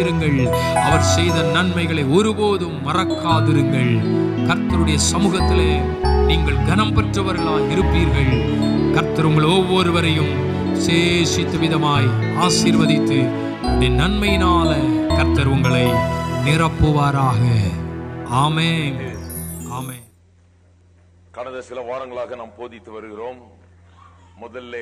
இருங்கள் அவர் செய்த நன்மைகளை ஒருபோதும் மறக்காதிருங்கள் கர்த்தருடைய சமூகத்திலே நீங்கள் கனம் பெற்றவர்களாய் இருப்பீர்கள் கர்த்தர் உங்கள் ஒவ்வொருவரையும் சேஷித்த விதமாய் ஆசீர்வதித்து அவருடைய நன்மையினால கர்த்தர் உங்களை நிரப்புவாராக ஆமென் ஆமென் கடந்த சில வாரங்களாக நாம் போதித்து வருகிறோம் முதல்ல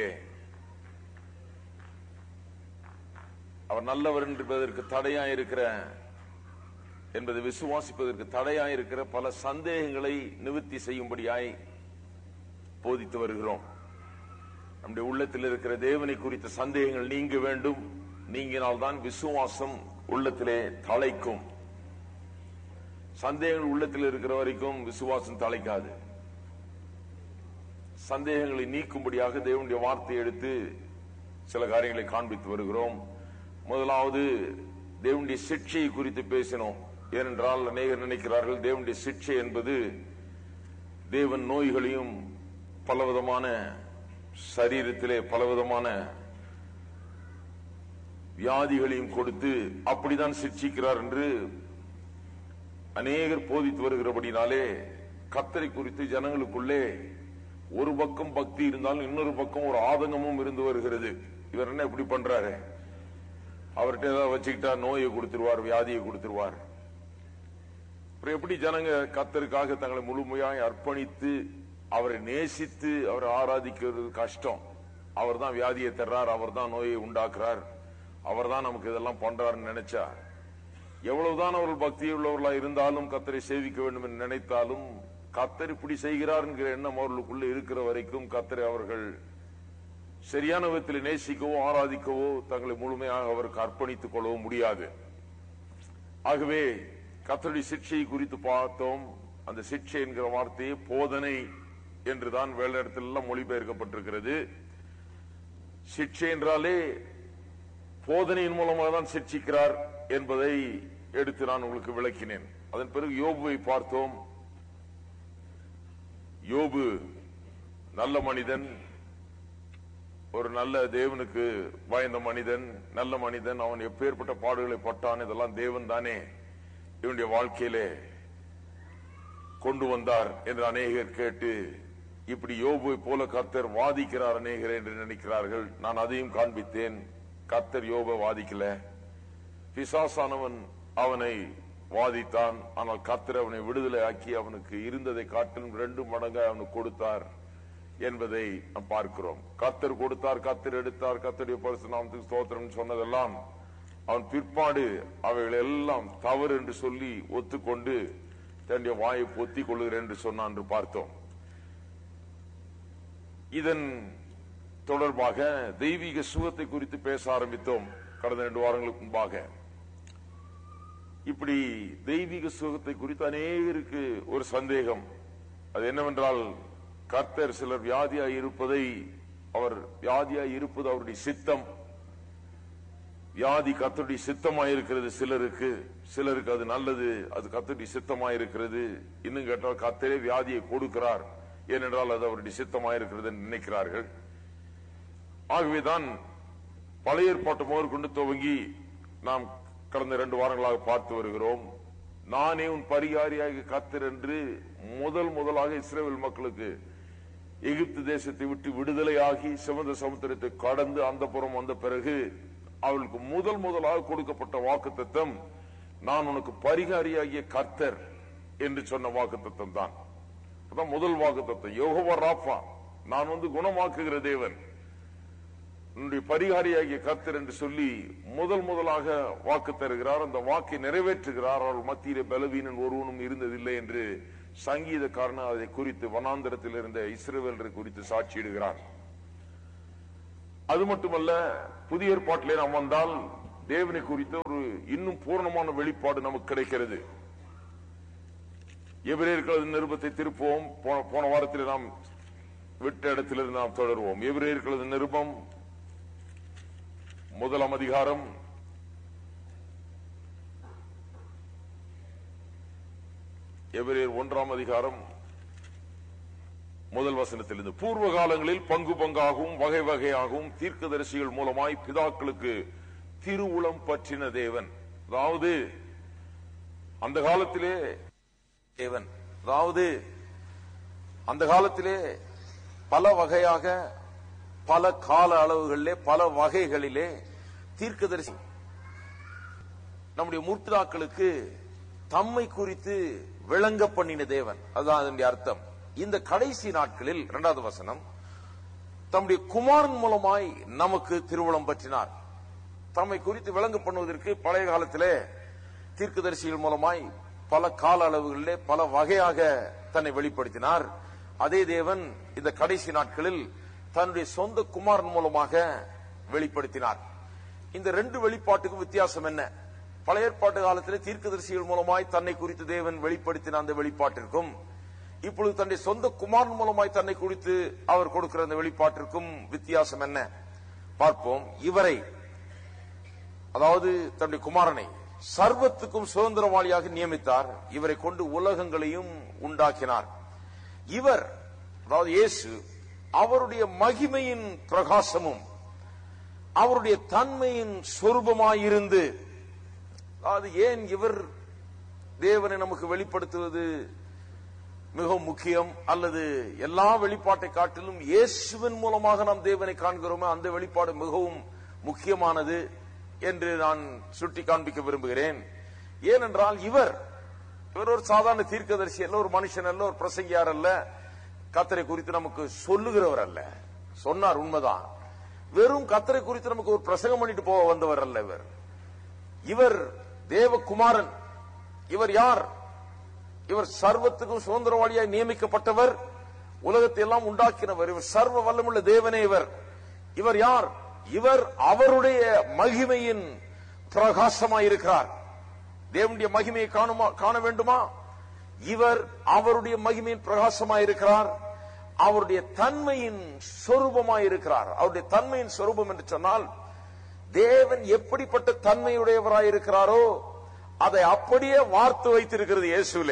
அவர் நல்லவர் என்பதற்கு தடையா இருக்கிற என்பதை விசுவாசிப்பதற்கு தடையா இருக்கிற பல சந்தேகங்களை நிவர்த்தி செய்யும்படியாய் போதித்து வருகிறோம் நம்முடைய உள்ளத்தில் இருக்கிற தேவனை குறித்த சந்தேகங்கள் நீங்க வேண்டும் நீங்கினால்தான் விசுவாசம் உள்ளத்திலே தலைக்கும் சந்தேகங்கள் உள்ளத்தில் இருக்கிற வரைக்கும் விசுவாசம் தலைக்காது சந்தேகங்களை நீக்கும்படியாக தேவனுடைய வார்த்தை எடுத்து சில காரியங்களை காண்பித்து வருகிறோம் முதலாவது தேவனுடைய சிக்ஷையை குறித்து பேசினோம் ஏனென்றால் அநேகர் நினைக்கிறார்கள் தேவனுடைய சிக்ஷை என்பது தேவன் நோய்களையும் பலவிதமான சரீரத்திலே பலவிதமான வியாதிகளையும் கொடுத்து அப்படிதான் சிக்ஷிக்கிறார் என்று அநேகர் போதித்து வருகிறபடினாலே கத்தரை குறித்து ஜனங்களுக்குள்ளே ஒரு பக்கம் பக்தி இருந்தாலும் இன்னொரு பக்கம் ஒரு ஆதங்கமும் இருந்து வருகிறது இவர் என்ன இப்படி பண்றாரு அவர்கிட்ட ஏதாவது வச்சுக்கிட்டா நோயை கொடுத்துருவார் வியாதியை கொடுத்துருவார் அப்புறம் எப்படி ஜனங்க கத்தருக்காக தங்களை முழுமையாய் அர்ப்பணித்து அவரை நேசித்து அவரை ஆராதிக்கிறது கஷ்டம் அவர் தான் வியாதியை தர்றார் அவர் தான் நோயை உண்டாக்குறார் அவர் தான் நமக்கு இதெல்லாம் பண்றாருன்னு நினைச்சா எவ்வளவுதான் அவர்கள் பக்தி உள்ளவர்களா இருந்தாலும் கத்தரை சேவிக்க வேண்டும் என்று நினைத்தாலும் கத்தர் இப்படி செய்கிறார் என்கிற எண்ணம் அவர்களுக்குள்ள இருக்கிற வரைக்கும் கத்தரை அவர்கள் சரியான விதத்தில் நேசிக்கவோ ஆராதிக்கவோ தங்களை முழுமையாக அவருக்கு அர்ப்பணித்துக் கொள்ளவோ முடியாது ஆகவே கத்தருடைய சிக்ஷையை குறித்து பார்த்தோம் அந்த சிக்ஷை என்கிற வார்த்தையை போதனை என்றுதான் வேலை இடத்துல எல்லாம் மொழிபெயர்க்கப்பட்டிருக்கிறது சிக்ஷை என்றாலே போதனையின் மூலமாக தான் சிக்ஷிக்கிறார் என்பதை எடுத்து நான் உங்களுக்கு விளக்கினேன் அதன் பிறகு யோபுவை பார்த்தோம் யோபு நல்ல மனிதன் ஒரு நல்ல தேவனுக்கு பயந்த மனிதன் நல்ல மனிதன் அவன் எப்பேற்பட்ட பாடுகளை பட்டான் இதெல்லாம் தேவன் தானே இவனுடைய வாழ்க்கையிலே கொண்டு வந்தார் என்று அநேகர் கேட்டு இப்படி யோபுவை போல கர்த்தர் வாதிக்கிறார் அநேகர் என்று நினைக்கிறார்கள் நான் அதையும் காண்பித்தேன் கர்த்தர் யோபை வாதிக்கல பிசாசானவன் அவனை வாதித்தான் ஆனால் கர்த்தர் அவனை விடுதலை ஆக்கி அவனுக்கு இருந்ததை காட்டிலும் ரெண்டு மடங்கு அவனுக்கு கொடுத்தார் என்பதை நாம் பார்க்கிறோம் கர்த்தர் கொடுத்தார் கர்த்தர் எடுத்தார் கர்த்தருடைய பரிசுநாமத்துக்கு ஸ்தோத்திரம் சொன்னதெல்லாம் அவன் பிற்பாடு அவைகள் எல்லாம் தவறு என்று சொல்லி ஒத்துக்கொண்டு தன்னுடைய வாயை பொத்திக் கொள்கிறேன் என்று சொன்னான் என்று பார்த்தோம் இதன் தொடர்பாக தெய்வீக சுகத்தை குறித்து பேச ஆரம்பித்தோம் கடந்த ரெண்டு வாரங்களுக்கு முன்பாக இப்படி தெய்வீக சுகத்தை குறித்து அநேகருக்கு ஒரு சந்தேகம் அது என்னவென்றால் கர்த்தர் சிலர் வியாதியாய் இருப்பதை அவர் வியாதியாய் இருப்பது அவருடைய சித்தம் வியாதி கத்தருடைய சித்தமாய் இருக்கிறது சிலருக்கு சிலருக்கு அது நல்லது அது கத்தருடைய சித்தமாய் இருக்கிறது இன்னும் கேட்டால் கத்தரே வியாதியை கொடுக்கிறார் ஏனென்றால் அது அவருடைய சித்தமாய் இருக்கிறது என்று நினைக்கிறார்கள் ஆகவேதான் பழைய ஏற்பாட்டு முதற்கொண்டு துவங்கி நாம் கடந்த இரண்டு வாரங்களாக பார்த்து வருகிறோம் நானே உன் பரிகாரியாக கத்தர் என்று முதல் முதலாக இஸ்ரேல் மக்களுக்கு எகிப்து தேசத்தை விட்டு விடுதலையாகி சிவந்த சமுத்திரத்தை கடந்து அந்த புறம் வந்த பிறகு அவளுக்கு முதல் முதலாக கொடுக்கப்பட்ட வாக்கு நான் உனக்கு பரிகாரியாகிய கர்த்தர் என்று சொன்ன வாக்கு தான் அதான் முதல் வாக்கு தத்துவம் யோகவா ராப்பா நான் வந்து குணமாக்குகிற தேவன் உன்னுடைய பரிகாரியாகிய கர்த்தர் என்று சொல்லி முதல் முதலாக வாக்கு தருகிறார் அந்த வாக்கை நிறைவேற்றுகிறார் அவள் மத்தியிலே பலவீனன் ஒருவனும் இருந்ததில்லை என்று சங்கீதக்காரன் அதை குறித்து வனாந்தரத்தில் இருந்த இஸ்ரவேலரை குறித்து சாட்சியிடுகிறார் அது மட்டுமல்ல புதிய ஏற்பாட்டிலே நாம் வந்தால் தேவனை குறித்த ஒரு இன்னும் பூர்ணமான வெளிப்பாடு நமக்கு கிடைக்கிறது எபிரேயர்களது நிருபத்தை திருப்புவோம் போன- போன வாரத்தில் நாம் விட்ட இடத்திலிருந்து நாம் தொடருவோம் எபிரேயர்களது நிருபம் முதலாம் அதிகாரம் எபிரேயர் ஒன்றாம் அதிகாரம் முதல் வசனத்திலிருந்து பூர்வ காலங்களில் பங்கு பங்காகவும் வகை வகையாகவும் தீர்க்கதரிசிகள் மூலமாய் பிதாக்களுக்கு திருவுளம் பற்றின தேவன் அதாவது அந்த காலத்திலே தேவன் அதாவது அந்த காலத்திலே பல வகையாக பல கால அளவுகளிலே பல வகைகளிலே தீர்க்கதரிசி நம்முடைய முற்பிதாக்களுக்கு தம்மை குறித்து விளங்க பண்ணின தேவன் அதுதான் அதனுடைய அர்த்தம் இந்த கடைசி நாட்களில் இரண்டாவது வசனம் தம்முடைய குமாரன் மூலமாய் நமக்கு திருவுளம் பற்றினார் தம்மை குறித்து விளங்க பண்ணுவதற்கு பழைய காலத்திலே தீர்க்கதரிசிகள் மூலமாய் பல கால அளவுகளிலே பல வகையாக தன்னை வெளிப்படுத்தினார் அதே தேவன் இந்த கடைசி நாட்களில் தன்னுடைய சொந்த குமாரன் மூலமாக வெளிப்படுத்தினார் இந்த ரெண்டு வெளிப்பாட்டுக்கும் வித்தியாசம் என்ன பழைய ஏற்பாட்டு காலத்திலே தீர்க்கதரிசிகள் மூலமாய் தன்னை குறித்து தேவன் வெளிப்படுத்தின அந்த வெளிப்பாட்டிற்கும் இப்பொழுது தன்னுடைய சொந்த குமாரன் மூலமாய் தன்னை குறித்து அவர் கொடுக்கிற அந்த வெளிப்பாட்டிற்கும் வித்தியாசம் என்ன பார்ப்போம் இவரை அதாவது தன்னுடைய குமாரனை சர்வத்துக்கும் சுதந்திரவாளியாக நியமித்தார் இவரை கொண்டு உலகங்களையும் உண்டாக்கினார் இவர் அதாவது இயேசு அவருடைய மகிமையின் பிரகாசமும் அவருடைய தன்மையின் சொரூபமாயிருந்து அதாவது ஏன் இவர் தேவனை நமக்கு வெளிப்படுத்துவது மிகவும் முக்கியம் அல்லது எல்லா வெளிப்பாட்டை காட்டிலும் இயேசுவின் மூலமாக நாம் தேவனை காண்கிறோமே அந்த வெளிப்பாடு மிகவும் முக்கியமானது என்று நான் சுட்டி காண்பிக்க விரும்புகிறேன் ஏனென்றால் இவர் இவர் ஒரு சாதாரண தீர்க்கதரிசி அல்ல ஒரு மனுஷன் அல்ல ஒரு பிரசங்கியார் அல்ல கத்தரை குறித்து நமக்கு சொல்லுகிறவர் அல்ல சொன்னார் உண்மைதான் வெறும் கத்தரை குறித்து நமக்கு ஒரு பிரசங்கம் பண்ணிட்டு போக வந்தவர் அல்ல இவர் இவர் தேவகுமாரன் இவர் யார் இவர் சர்வத்துக்கும் சுதந்திரவாளியாய் நியமிக்கப்பட்டவர் உலகத்தை எல்லாம் உண்டாக்கினவர் இவர் சர்வ வல்லமுள்ள தேவனே இவர் இவர் யார் இவர் அவருடைய மகிமையின் பிரகாசமாயிருக்கிறார் தேவனுடைய மகிமையை காணுமா காண வேண்டுமா இவர் அவருடைய மகிமையின் பிரகாசமாயிருக்கிறார் அவருடைய தன்மையின் சொரூபமாயிருக்கிறார் அவருடைய தன்மையின் சொரூபம் என்று சொன்னால் தேவன் எப்படிப்பட்ட தன்மையுடையவராயிருக்கிறாரோ அதை அப்படியே வார்த்து வைத்திருக்கிறது இயேசுவிலே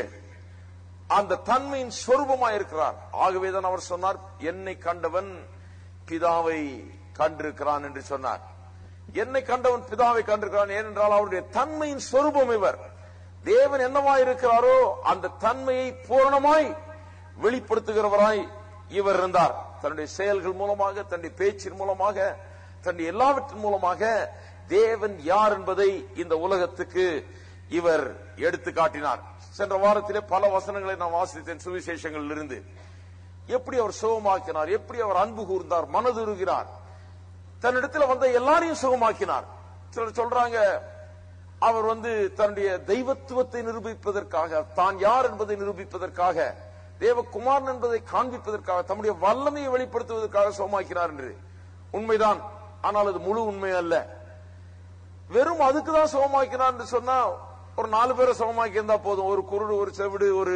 அந்த தன்மையின் சொரூபமாயிருக்கிறார் ஆகவேதான் அவர் சொன்னார் என்னை கண்டவன் பிதாவை கண்டிருக்கிறான் என்று சொன்னார் என்னை கண்டவன் பிதாவை கண்டிருக்கிறான் ஏனென்றால் அவருடைய தன்மையின் சொரூபம் இவர் தேவன் என்னவாய் இருக்கிறாரோ அந்த தன்மையை பூரணமாய் வெளிப்படுத்துகிறவராய் இவர் இருந்தார் தன்னுடைய செயல்கள் மூலமாக தன்னுடைய பேச்சின் மூலமாக தன்னுடைய எல்லாவற்றின் மூலமாக தேவன் யார் என்பதை இந்த உலகத்துக்கு இவர் எடுத்து காட்டினார் சென்ற வாரத்திலே பல வசனங்களை நான் வாசித்தேன் சுவிசேஷங்களில் இருந்து எப்படி அவர் சுகமாக்கினார் எப்படி அவர் அன்பு கூர்ந்தார் மனதுருகிறார் தன்னிடத்தில் வந்த எல்லாரையும் சுகமாக்கினார் சிலர் சொல்றாங்க அவர் வந்து தன்னுடைய தெய்வத்துவத்தை நிரூபிப்பதற்காக தான் யார் என்பதை நிரூபிப்பதற்காக தேவகுமாரன் என்பதை காண்பிப்பதற்காக தம்முடைய வல்லமையை வெளிப்படுத்துவதற்காக சுகமாக்கினார் என்று உண்மைதான் ஆனால் அது முழு உண்மை அல்ல வெறும் அதுக்கு தான் சுகமாக்கினார் என்று சொன்னா ஒரு நாலு பேரை சுகமாக்கி இருந்தா போதும் ஒரு குருடு ஒரு செவிடு ஒரு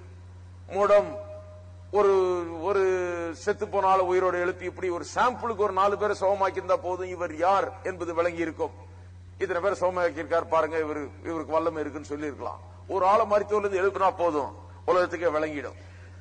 மூடம் ஒரு ஒரு செத்து போனால உயிரோடு எழுப்பி இப்படி ஒரு சாம்பிளுக்கு ஒரு நாலு பேரை சுகமாக்கி இருந்தா போதும் இவர் யார் என்பது விளங்கி இருக்கும் இத்தனை பேர் சுகமாக்கி இருக்கார் பாருங்க இவர் இவருக்கு வல்லமை இருக்குன்னு சொல்லி இருக்கலாம் ஒரு ஆளை மருத்துவர்ல இருந்து எழுப்பினா போதும் உலகத்துக்கே விளங்கிடும்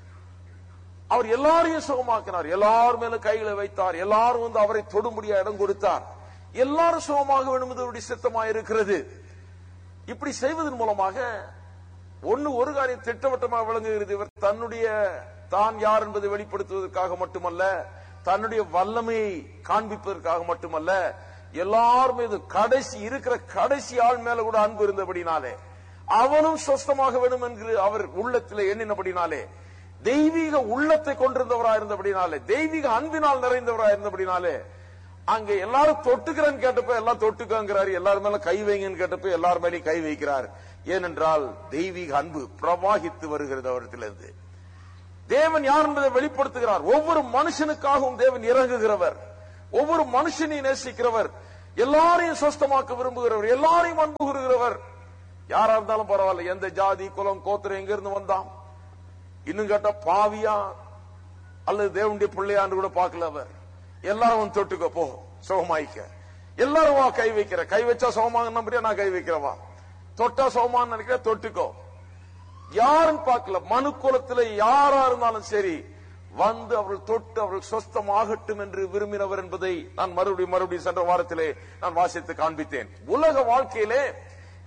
அவர் எல்லாரையும் சுகமாக்கினார் எல்லார் மேல கைகளை வைத்தார் எல்லாரும் வந்து அவரை தொடும்படியா இடம் கொடுத்தார் எல்லாரும் சுகமாக வேண்டும் என்பது அவருடைய சித்தமாக இருக்கிறது இப்படி செய்வதன் மூலமாக ஒண்ணு ஒரு காரியம் திட்டவட்டமாக விளங்குகிறது இவர் தன்னுடைய தான் யார் என்பதை வெளிப்படுத்துவதற்காக மட்டுமல்ல தன்னுடைய வல்லமையை காண்பிப்பதற்காக மட்டுமல்ல எல்லார் மீது கடைசி இருக்கிற கடைசி ஆள் மேல கூட அன்பு இருந்தபடினாலே அவனும் சொஸ்தமாக வேண்டும் என்று அவர் உள்ளத்தில் எண்ணினபடினாலே தெய்வீக உள்ளத்தை கொண்டிருந்தவரா இருந்தபடினாலே தெய்வீக அன்பினால் நிறைந்தவரா இருந்தபடினாலே அங்க எல்லாரும் தொட்டுக்கிறேன்னு கேட்டப்ப எல்லாம் தொட்டுக்கங்கிறாரு எல்லாரும் மேல கை வைங்கன்னு கேட்டப்ப எல்லார் மேலயும் கை வைக்கிறார் ஏனென்றால் தெய்வீக அன்பு பிரவாகித்து வருகிறது அவரிடத்திலிருந்து தேவன் யார் என்பதை வெளிப்படுத்துகிறார் ஒவ்வொரு மனுஷனுக்காகவும் தேவன் இறங்குகிறவர் ஒவ்வொரு மனுஷனையும் நேசிக்கிறவர் எல்லாரையும் சொஸ்தமாக்க விரும்புகிறவர் எல்லாரையும் அன்பு கூறுகிறவர் யாரா இருந்தாலும் பரவாயில்ல எந்த ஜாதி குலம் கோத்திரம் எங்க இருந்து வந்தான் இன்னும் கேட்டா பாவியா அல்லது தேவனுடைய பிள்ளையான்னு கூட பார்க்கல அவர் எல்லாரும் வந்து தொட்டுக்க போ சுகமாயிக்க எல்லாரும் வா கை வைக்கிற கை வச்சா சுகமாக நம்புறியா நான் கை வைக்கிறவா தொட்டா சுகமான்னு நினைக்கிற தொட்டுக்கோ யாருன்னு பார்க்கல மனு குலத்துல யாரா இருந்தாலும் சரி வந்து அவர்கள் தொட்டு அவர்கள் சொஸ்தமாகட்டும் என்று விரும்பினவர் என்பதை நான் மறுபடியும் மறுபடியும் சென்ற வாரத்திலே நான் வாசித்து காண்பித்தேன் உலக வாழ்க்கையிலே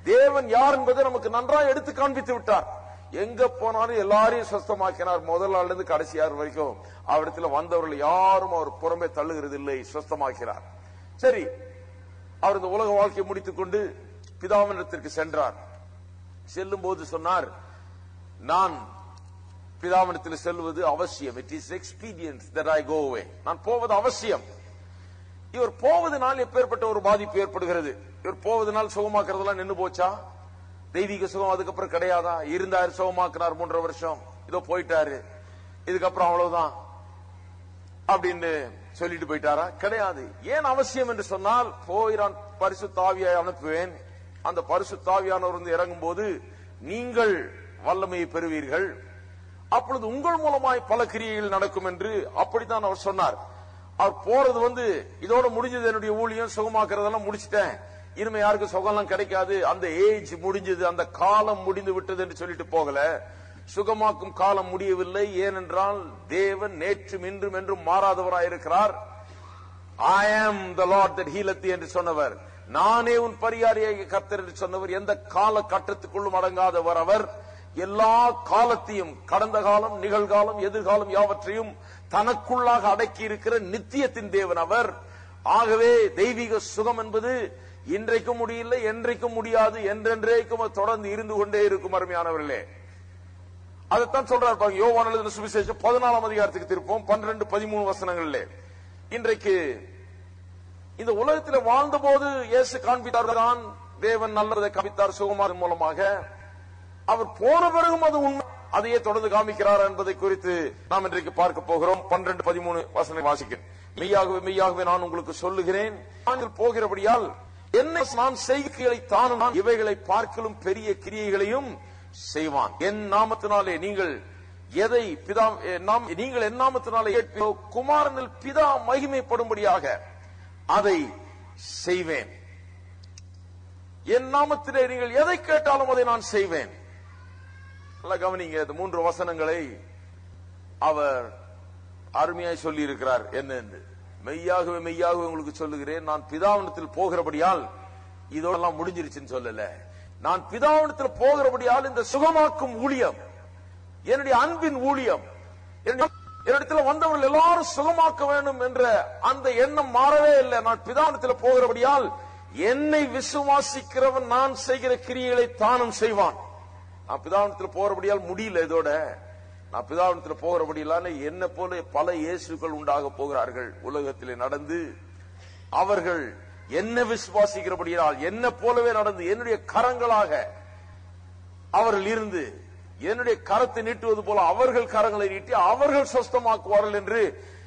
தேவன் யார் என்பதை நமக்கு நன்றாக எடுத்து காண்பித்து விட்டார் எங்க போனாலும் எல்லாரையும் சுஸ்தமாக்கினார் முதல் நாள்ல இருந்து கடைசி யார் வரைக்கும் அவரிடத்துல வந்தவர்கள் யாரும் அவர் புறமே தள்ளுகிறது இல்லை சுஸ்தமாக்கிறார் சரி அவர் இந்த உலக வாழ்க்கையை முடித்துக் கொண்டு பிதாவினிடத்திற்கு சென்றார் செல்லும் போது சொன்னார் நான் பிதாவினத்தில் செல்வது அவசியம் it is experience that I go away நான் போவது அவசியம் இவர் போவதனால் எப்பேற்பட்ட ஒரு பாதிப்பு ஏற்படுகிறது இவர் போவதனால் சுகமாக்குறதெல்லாம் நின்னு போச்சா தெய்வீக சுகம் அதுக்கப்புறம் கிடையாதா இருந்தாரு சுகமாக்குனார் மூன்றரை வருஷம் இதோ போயிட்டாரு இதுக்கப்புறம் அவ்வளவுதான் அப்படின்னு சொல்லிட்டு போயிட்டாரா கிடையாது ஏன் அவசியம் என்று சொன்னால் போய் நான் பரிசு தாவியாய் அனுப்புவேன் அந்த பரிசு தாவியானவர் வந்து இறங்கும் போது நீங்கள் வல்லமையை பெறுவீர்கள் அப்பொழுது உங்கள் மூலமாய் பல கிரியைகள் நடக்கும் என்று அப்படித்தான் அவர் சொன்னார் அவர் போறது வந்து இதோட முடிஞ்சது என்னுடைய ஊழியம் சுகமாக்குறதெல்லாம் முடிச்சிட்டேன் இனிமே யாருக்கும் சுகம்லாம் கிடைக்காது அந்த ஏஜ் முடிஞ்சது அந்த காலம் முடிந்து விட்டது என்று சொல்லிட்டு போகல சுகமாக்கும் காலம் முடியவில்லை ஏனென்றால் தேவன் நேற்றும் இன்றும் என்றும் மாறாதவராயிருக்கிறார் ஐ ஆம் த லார்ட் தட் ஹீலத்தி என்று சொன்னவர் நானே உன் பரிகாரியாக கர்த்தர் என்று சொன்னவர் எந்த கால கட்டத்துக்குள்ளும் அடங்காதவர் அவர் எல்லா காலத்தையும் கடந்த காலம் நிகழ்காலம் எதிர்காலம் யாவற்றையும் தனக்குள்ளாக அடக்கி இருக்கிற நித்தியத்தின் தேவன் அவர் ஆகவே தெய்வீக சுகம் என்பது இன்றைக்கும் முடியல என்றைக்கும் முடியாது என்றென்றைக்கும் அது தொடர்ந்து இருந்து கொண்டே இருக்கும் அருமையானவர்களே அதைத்தான் சொல்றார் பாருங்க யோவான் எழுதின சுவிசேஷம் பதினாலாம் அதிகாரத்துக்கு திருப்போம் பன்னிரண்டு பதிமூணு வசனங்களிலே இன்றைக்கு இந்த உலகத்தில் வாழ்ந்த போது இயேசு காண்பித்தார் தான் தேவன் நல்லதை காண்பித்தார் சுகுமாரின் மூலமாக அவர் போன பிறகும் அது உண்மை அதையே தொடர்ந்து காமிக்கிறார் என்பதை குறித்து நாம் இன்றைக்கு பார்க்க போகிறோம் பன்னிரண்டு பதிமூணு வசனம் வாசிக்கிறேன் மெய்யாகவே மெய்யாகவே நான் உங்களுக்கு சொல்லுகிறேன் நாங்கள் போகிறபடியால் என்னை நான் செய்கைகளை தானும் நான் இவைகளை பார்க்கலும் பெரிய கிரியைகளையும் செய்வான் என் நாமத்தினாலே நீங்கள் எதை பிதா எ- நாம் நீங்கள் என் நாமத்தினாலே கேட்பீரோ, குமாரனில் பிதா மகிமைப்படும்படியாக அதை செய்வேன் என் நாமத்திலே நீங்கள் எதை கேட்டாலும் அதை நான் செய்வேன் நல்லா கவனிங்க இந்த மூன்று வசனங்களை அவர் அருமையாய் சொல்லி இருக்கிறார் என்னன்னு மெய்யாகவே மெய்யாகவே உங்களுக்கு சொல்லுகிறேன் நான் பிதாவனத்தில் போகிறபடியால் இதோடெல்லாம் முடிஞ்சிருச்சுன்னு சொல்லல நான் பிதாவனத்தில் போகிறபடியால் இந்த சுகமாக்கும் ஊழியம் என்னுடைய அன்பின் ஊழியம் என்னுடைய- என்னிடத்துல வந்தவர்கள் எல்லாரும் சுகமாக்க வேண்டும் என்ற அந்த எண்ணம் மாறவே இல்லை நான் பிதாவனத்தில் போகிறபடியால் என்னை விசுவாசிக்கிறவன் நான் செய்கிற கிரியைகளை தானும் செய்வான் நான் பிதாவனத்தில் போறபடியால் முடியல இதோட நான் பிதாவனத்தில் போகிறபடியால என்ன போல பல இயேசுக்கள் உண்டாக போகிறார்கள் உலகத்திலே நடந்து அவர்கள் என்ன விசுவாசிக்கிறபடியால் என்ன போலவே நடந்து என்னுடைய கரங்களாக அவர்கள் இருந்து என்னுடைய கரத்தை நீட்டுவது போல அவர்கள் கரங்களை நீட்டி அவர்கள் சொஸ்தமாக்குவார்கள் என்று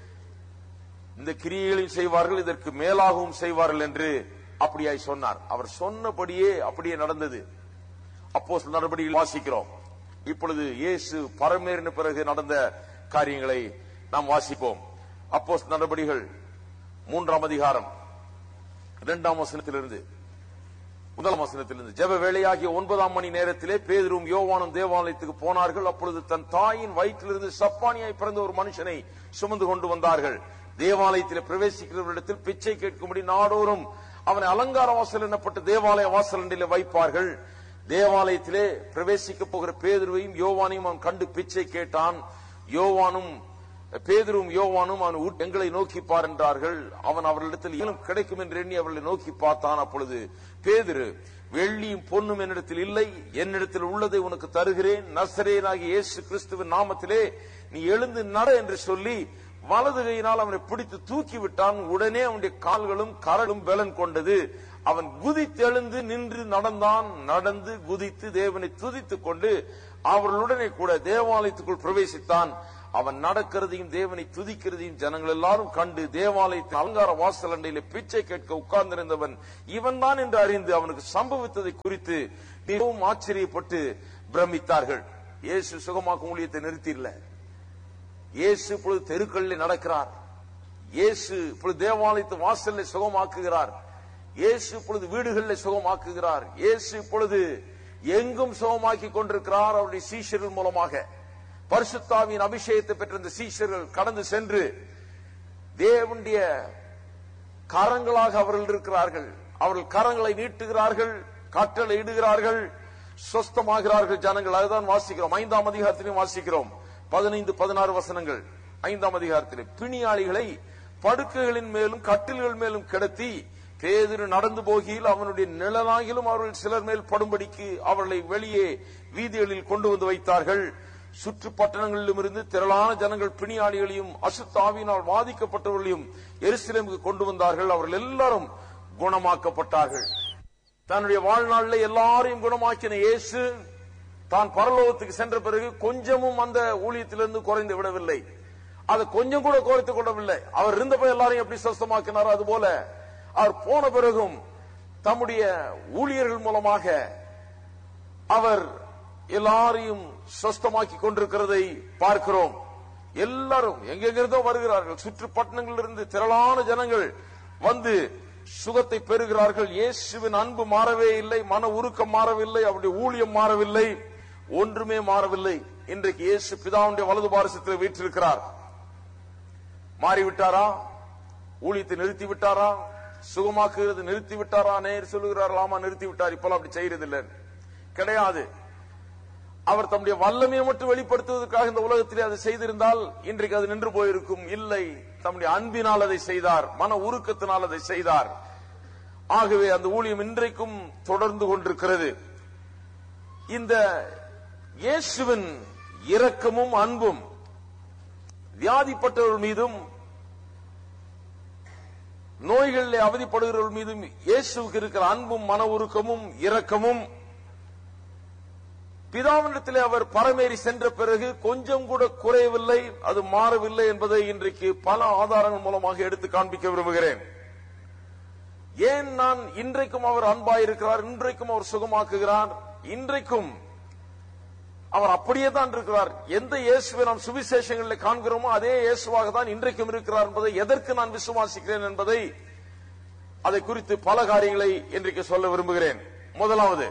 இந்த கிரியைகளையும் செய்வார்கள் இதற்கு மேலாகவும் செய்வார்கள் என்று அப்படியாய் சொன்னார் அவர் சொன்னபடியே அப்படியே நடந்தது அப்போ நடவடிக்கைகள் வாசிக்கிறோம் இப்பொழுது இயேசு பரமேறின பிறகு நடந்த காரியங்களை நாம் வாசிப்போம் அப்போ நடவடிக்கைகள் மூன்றாம் அதிகாரம் இரண்டாம் வசனத்திலிருந்து முதலாம் வசனத்திலிருந்து ஜெப வேளையாகிய ஒன்பதாம் மணி நேரத்திலே பேதரும் யோவானும் தேவாலயத்துக்கு போனார்கள் அப்பொழுது தன் தாயின் வயிற்றிலிருந்து சப்பானியாய் பிறந்த ஒரு மனுஷனை சுமந்து கொண்டு வந்தார்கள் தேவாலயத்தில் பிரவேசிக்கிறவரிடத்தில் பிச்சை கேட்கும்படி நாடோறும் அவனை அலங்கார வாசல் எனப்பட்ட தேவாலய வாசல் ஒன்றிலே வைப்பார்கள் தேவாலயத்திலே பிரவேசிக்க போகிற பேதுருவையும் யோவானையும் அவன் கண்டு பிச்சை கேட்டான் யோவானும் பேதுரும் யோவானும் அவன் உட்- எங்களை நோக்கி பார் என்றார்கள் அவன் அவர்களிடத்தில் இன்னும் கிடைக்கும் என்று எண்ணி அவர்களை நோக்கி பார்த்தான் அப்பொழுது பேதுரு வெள்ளியும் பொன்னும் என்னிடத்தில் இல்லை என்னிடத்தில் உள்ளதை உனக்கு தருகிறேன் நசரேனாகிய இயேசு கிறிஸ்துவின் நாமத்திலே நீ எழுந்து நட என்று சொல்லி வலது கையினால் அவனை பிடித்து தூக்கி விட்டான் உடனே அவனுடைய கால்களும் கரலும் பலன் கொண்டது அவன் குதித்தெழுந்து நின்று நடந்தான் நடந்து குதித்து தேவனை துதித்துக் கொண்டு அவர்களுடனே கூட தேவாலயத்துக்குள் பிரவேசித்தான் அவன் நடக்கிறதையும் தேவனை துதிக்கிறதையும் ஜனங்கள் எல்லாரும் கண்டு தேவாலயத்தின் அலங்கார வாசல் அண்டையிலே பிச்சை கேட்க உட்கார்ந்திருந்தவன் இவன் தான் என்று அறிந்து அவனுக்கு சம்பவித்ததை குறித்து மிகவும் ஆச்சரியப்பட்டு பிரமித்தார்கள் இயேசு சுகமாக்கும் ஊழியத்தை நிறுத்திடல இயேசு இப்பொழுது தெருக்களில் நடக்கிறார் இயேசு இப்பொழுது தேவாலயத்து வாசல்ல சுகமாக்குகிறார் இயேசு இப்பொழுது வீடுகளில் சுகமாக்குகிறார் இயேசு இப்பொழுது எங்கும் சுகமாக்கி கொண்டிருக்கிறார் அவருடைய சீஷர்கள் மூலமாக பரிசுத்தாவின் அபிஷேகத்தை பெற்ற இந்த சீஷர்கள் கடந்து சென்று தேவனுடைய கரங்களாக அவர்கள் இருக்கிறார்கள் அவர்கள் கரங்களை நீட்டுகிறார்கள் கட்டளை இடுகிறார்கள் சொஸ்தமாகிறார்கள் ஜனங்கள் அதுதான் வாசிக்கிறோம் ஐந்தாம் அதிகாரத்திலையும் வாசிக்கிறோம் பதினைந்து பதினாறு வசனங்கள் ஐந்தாம் அதிகாரத்திலே பிணியாளிகளை படுக்கைகளின் மேலும் கட்டில்கள் மேலும் கிடத்தி பேதிரு நடந்து போகையில் அவனுடைய நிழலாகிலும் அவர்கள் சிலர் மேல் படும்படிக்கு அவர்களை வெளியே வீதிகளில் கொண்டு வந்து வைத்தார்கள் சுற்று பட்டணங்களிலும் இருந்து திரளான ஜனங்கள் பிணியாளிகளையும் அசுத்தாவினால் பாதிக்கப்பட்டவர்களையும் எருசலேமுக்கு கொண்டு வந்தார்கள் அவர்கள் எல்லாரும் குணமாக்கப்பட்டார்கள் தன்னுடைய வாழ்நாளில் எல்லாரையும் குணமாக்கின இயேசு தான் பரலோகத்துக்கு சென்ற பிறகு கொஞ்சமும் அந்த ஊழியத்திலிருந்து குறைந்து விடவில்லை அதை கொஞ்சம் கூட குறைத்துக் கொள்ளவில்லை அவர் இருந்தப்ப எல்லாரையும் எப்படி சொஸ்தமாக்கினாரோ அதுபோல அவர் போன பிறகும் தம்முடைய ஊழியர்கள் மூலமாக அவர் எல்லாரையும் சொஸ்தமாக்கி கொண்டிருக்கிறதை பார்க்கிறோம் எல்லாரும் எங்கெங்கிருந்தோ வருகிறார்கள் சுற்றுப்பட்டணங்களிலிருந்து திரளான ஜனங்கள் வந்து சுகத்தை பெறுகிறார்கள் இயேசுவின் அன்பு மாறவே இல்லை மன உருக்கம் மாறவில்லை அவருடைய ஊழியம் மாறவில்லை ஒன்றுமே மாறவில்லை இன்றைக்கு இயேசு பிதாவுடைய வலது பாரசத்தில் வீற்றிருக்கிறார் மாறிவிட்டாரா ஊழியத்தை நிறுத்தி விட்டாரா சுகமாக்குகிறது நிறுத்தி விட்டாரா நேர் சொல்லுகிறார் ஆமா நிறுத்தி விட்டார் இப்பெல்லாம் அப்படி செய்யறது இல்லை கிடையாது அவர் தம்முடைய வல்லமையை மட்டும் வெளிப்படுத்துவதற்காக இந்த உலகத்திலே அதை செய்திருந்தால் இன்றைக்கு அது நின்று போயிருக்கும் இல்லை தம்முடைய அன்பினால் அதை செய்தார் மன உருக்கத்தினால் அதை செய்தார் ஆகவே அந்த ஊழியம் இன்றைக்கும் தொடர்ந்து கொண்டிருக்கிறது இந்த இயேசுவின் இரக்கமும் அன்பும் வியாதிப்பட்டவர்கள் மீதும் நோய்களில் அவதிப்படுகிறவர்கள் மீதும் இயேசுவுக்கு இருக்கிற அன்பும் மன உருக்கமும் இரக்கமும் பிதாவினிடத்திலே அவர் பரமேறி சென்ற பிறகு கொஞ்சம் கூட குறையவில்லை அது மாறவில்லை என்பதை இன்றைக்கு பல ஆதாரங்கள் மூலமாக எடுத்து காண்பிக்க விரும்புகிறேன் ஏன் நான் இன்றைக்கும் அவர் அன்பாயிருக்கிறார் இன்றைக்கும் அவர் சுகமாக்குகிறார் இன்றைக்கும் அவர் அப்படியே தான் இருக்கிறார் எந்த இயேசுவை நாம் சுவிசேஷங்களில் காண்கிறோமோ அதே இயேசுவாக தான் இன்றைக்கும் இருக்கிறார் என்பதை எதற்கு நான் விசுவாசிக்கிறேன் என்பதை அதை குறித்து பல காரியங்களை இன்றைக்கு சொல்ல விரும்புகிறேன் முதலாவது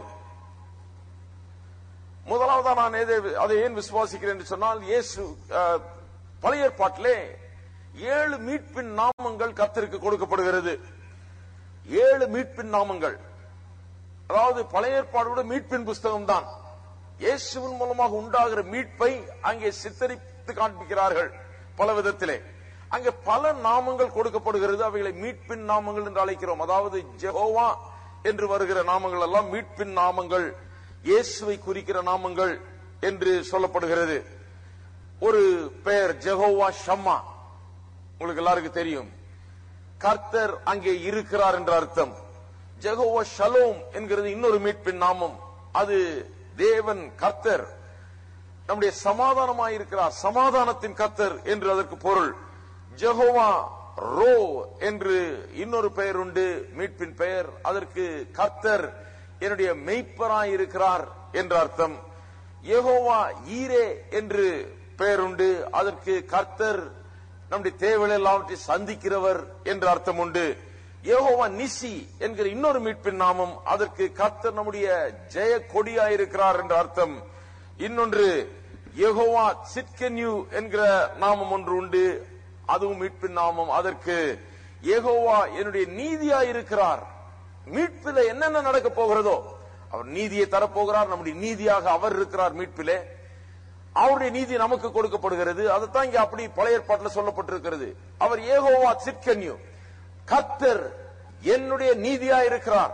முதலாவதா நான் எதை- அதை ஏன் விசுவாசிக்கிறேன் என்று சொன்னால் இயேசு அஹ், பழைய ஏற்பாட்டிலே ஏழு மீட்பின் நாமங்கள் கர்த்தருக்கு கொடுக்கப்படுகிறது ஏழு மீட்பின் நாமங்கள் அதாவது பழைய ஏற்பாடோட மீட்பின் புஸ்தகம் தான் இயேசுவின் மூலமாக உண்டாகிற மீட்பை அங்கே சித்தரித்து காண்பிக்கிறார்கள் பல விதத்திலே அங்கே பல நாமங்கள் கொடுக்கப்படுகிறது அவைகளை மீட்பின் நாமங்கள் என்று அழைக்கிறோம் அதாவது ஜெகோவா என்று வருகிற நாமங்கள் எல்லாம் மீட்பின் நாமங்கள் இயேசுவை குறிக்கிற நாமங்கள் என்று சொல்லப்படுகிறது ஒரு பெயர் ஜெகோவா ஷம்மா உங்களுக்கு எல்லாருக்கும் தெரியும் கர்த்தர் அங்கே இருக்கிறார் என்ற அர்த்தம் ஜெகோவா ஷலோம் என்கிறது இன்னொரு மீட்பின் நாமம் அது தேவன் கர்த்தர் நம்முடைய சமாதானமாய் இருக்கிறார் சமாதானத்தின் கர்த்தர் என்று அதற்கு பொருள் ஜெகோவா ரோ என்று இன்னொரு பெயர் உண்டு மீட்பின் பெயர் அதற்கு கர்த்தர் என்னுடைய மெய்ப்பராய் இருக்கிறார் என்ற அர்த்தம் யெகோவா ஈரே என்று பெயர் உண்டு அதற்கு கர்த்தர் நம்முடைய தேவைகள் எல்லாவற்றை சந்திக்கிறவர் என்ற அர்த்தம் உண்டு யெகோவா நிசி என்கிற இன்னொரு மீட்பின் நாமம் அதற்கு கர்த்தர் நம்முடைய ஜெய கொடியாயிருக்கிறார் என்ற அர்த்தம் இன்னொன்று யெகோவா சிட்கென்யூ என்கிற நாமம் ஒன்று உண்டு அதுவும் மீட்பின் நாமம் அதற்கு யெகோவா என்னுடைய நீதியாயிருக்கிறார் மீட்பில என்னென்ன நடக்க போகிறதோ அவர் நீதியை தரப்போகிறார் நம்முடைய நீதியாக அவர் இருக்கிறார் மீட்பிலே அவருடைய நீதி நமக்கு கொடுக்கப்படுகிறது அதைத்தான் இங்க அப்படி பழைய ஏற்பாட்டில் சொல்லப்பட்டிருக்கிறது அவர் ஏகோவா சிற்கன்யு கர்த்தர் என்னுடைய நீதியா இருக்கிறார்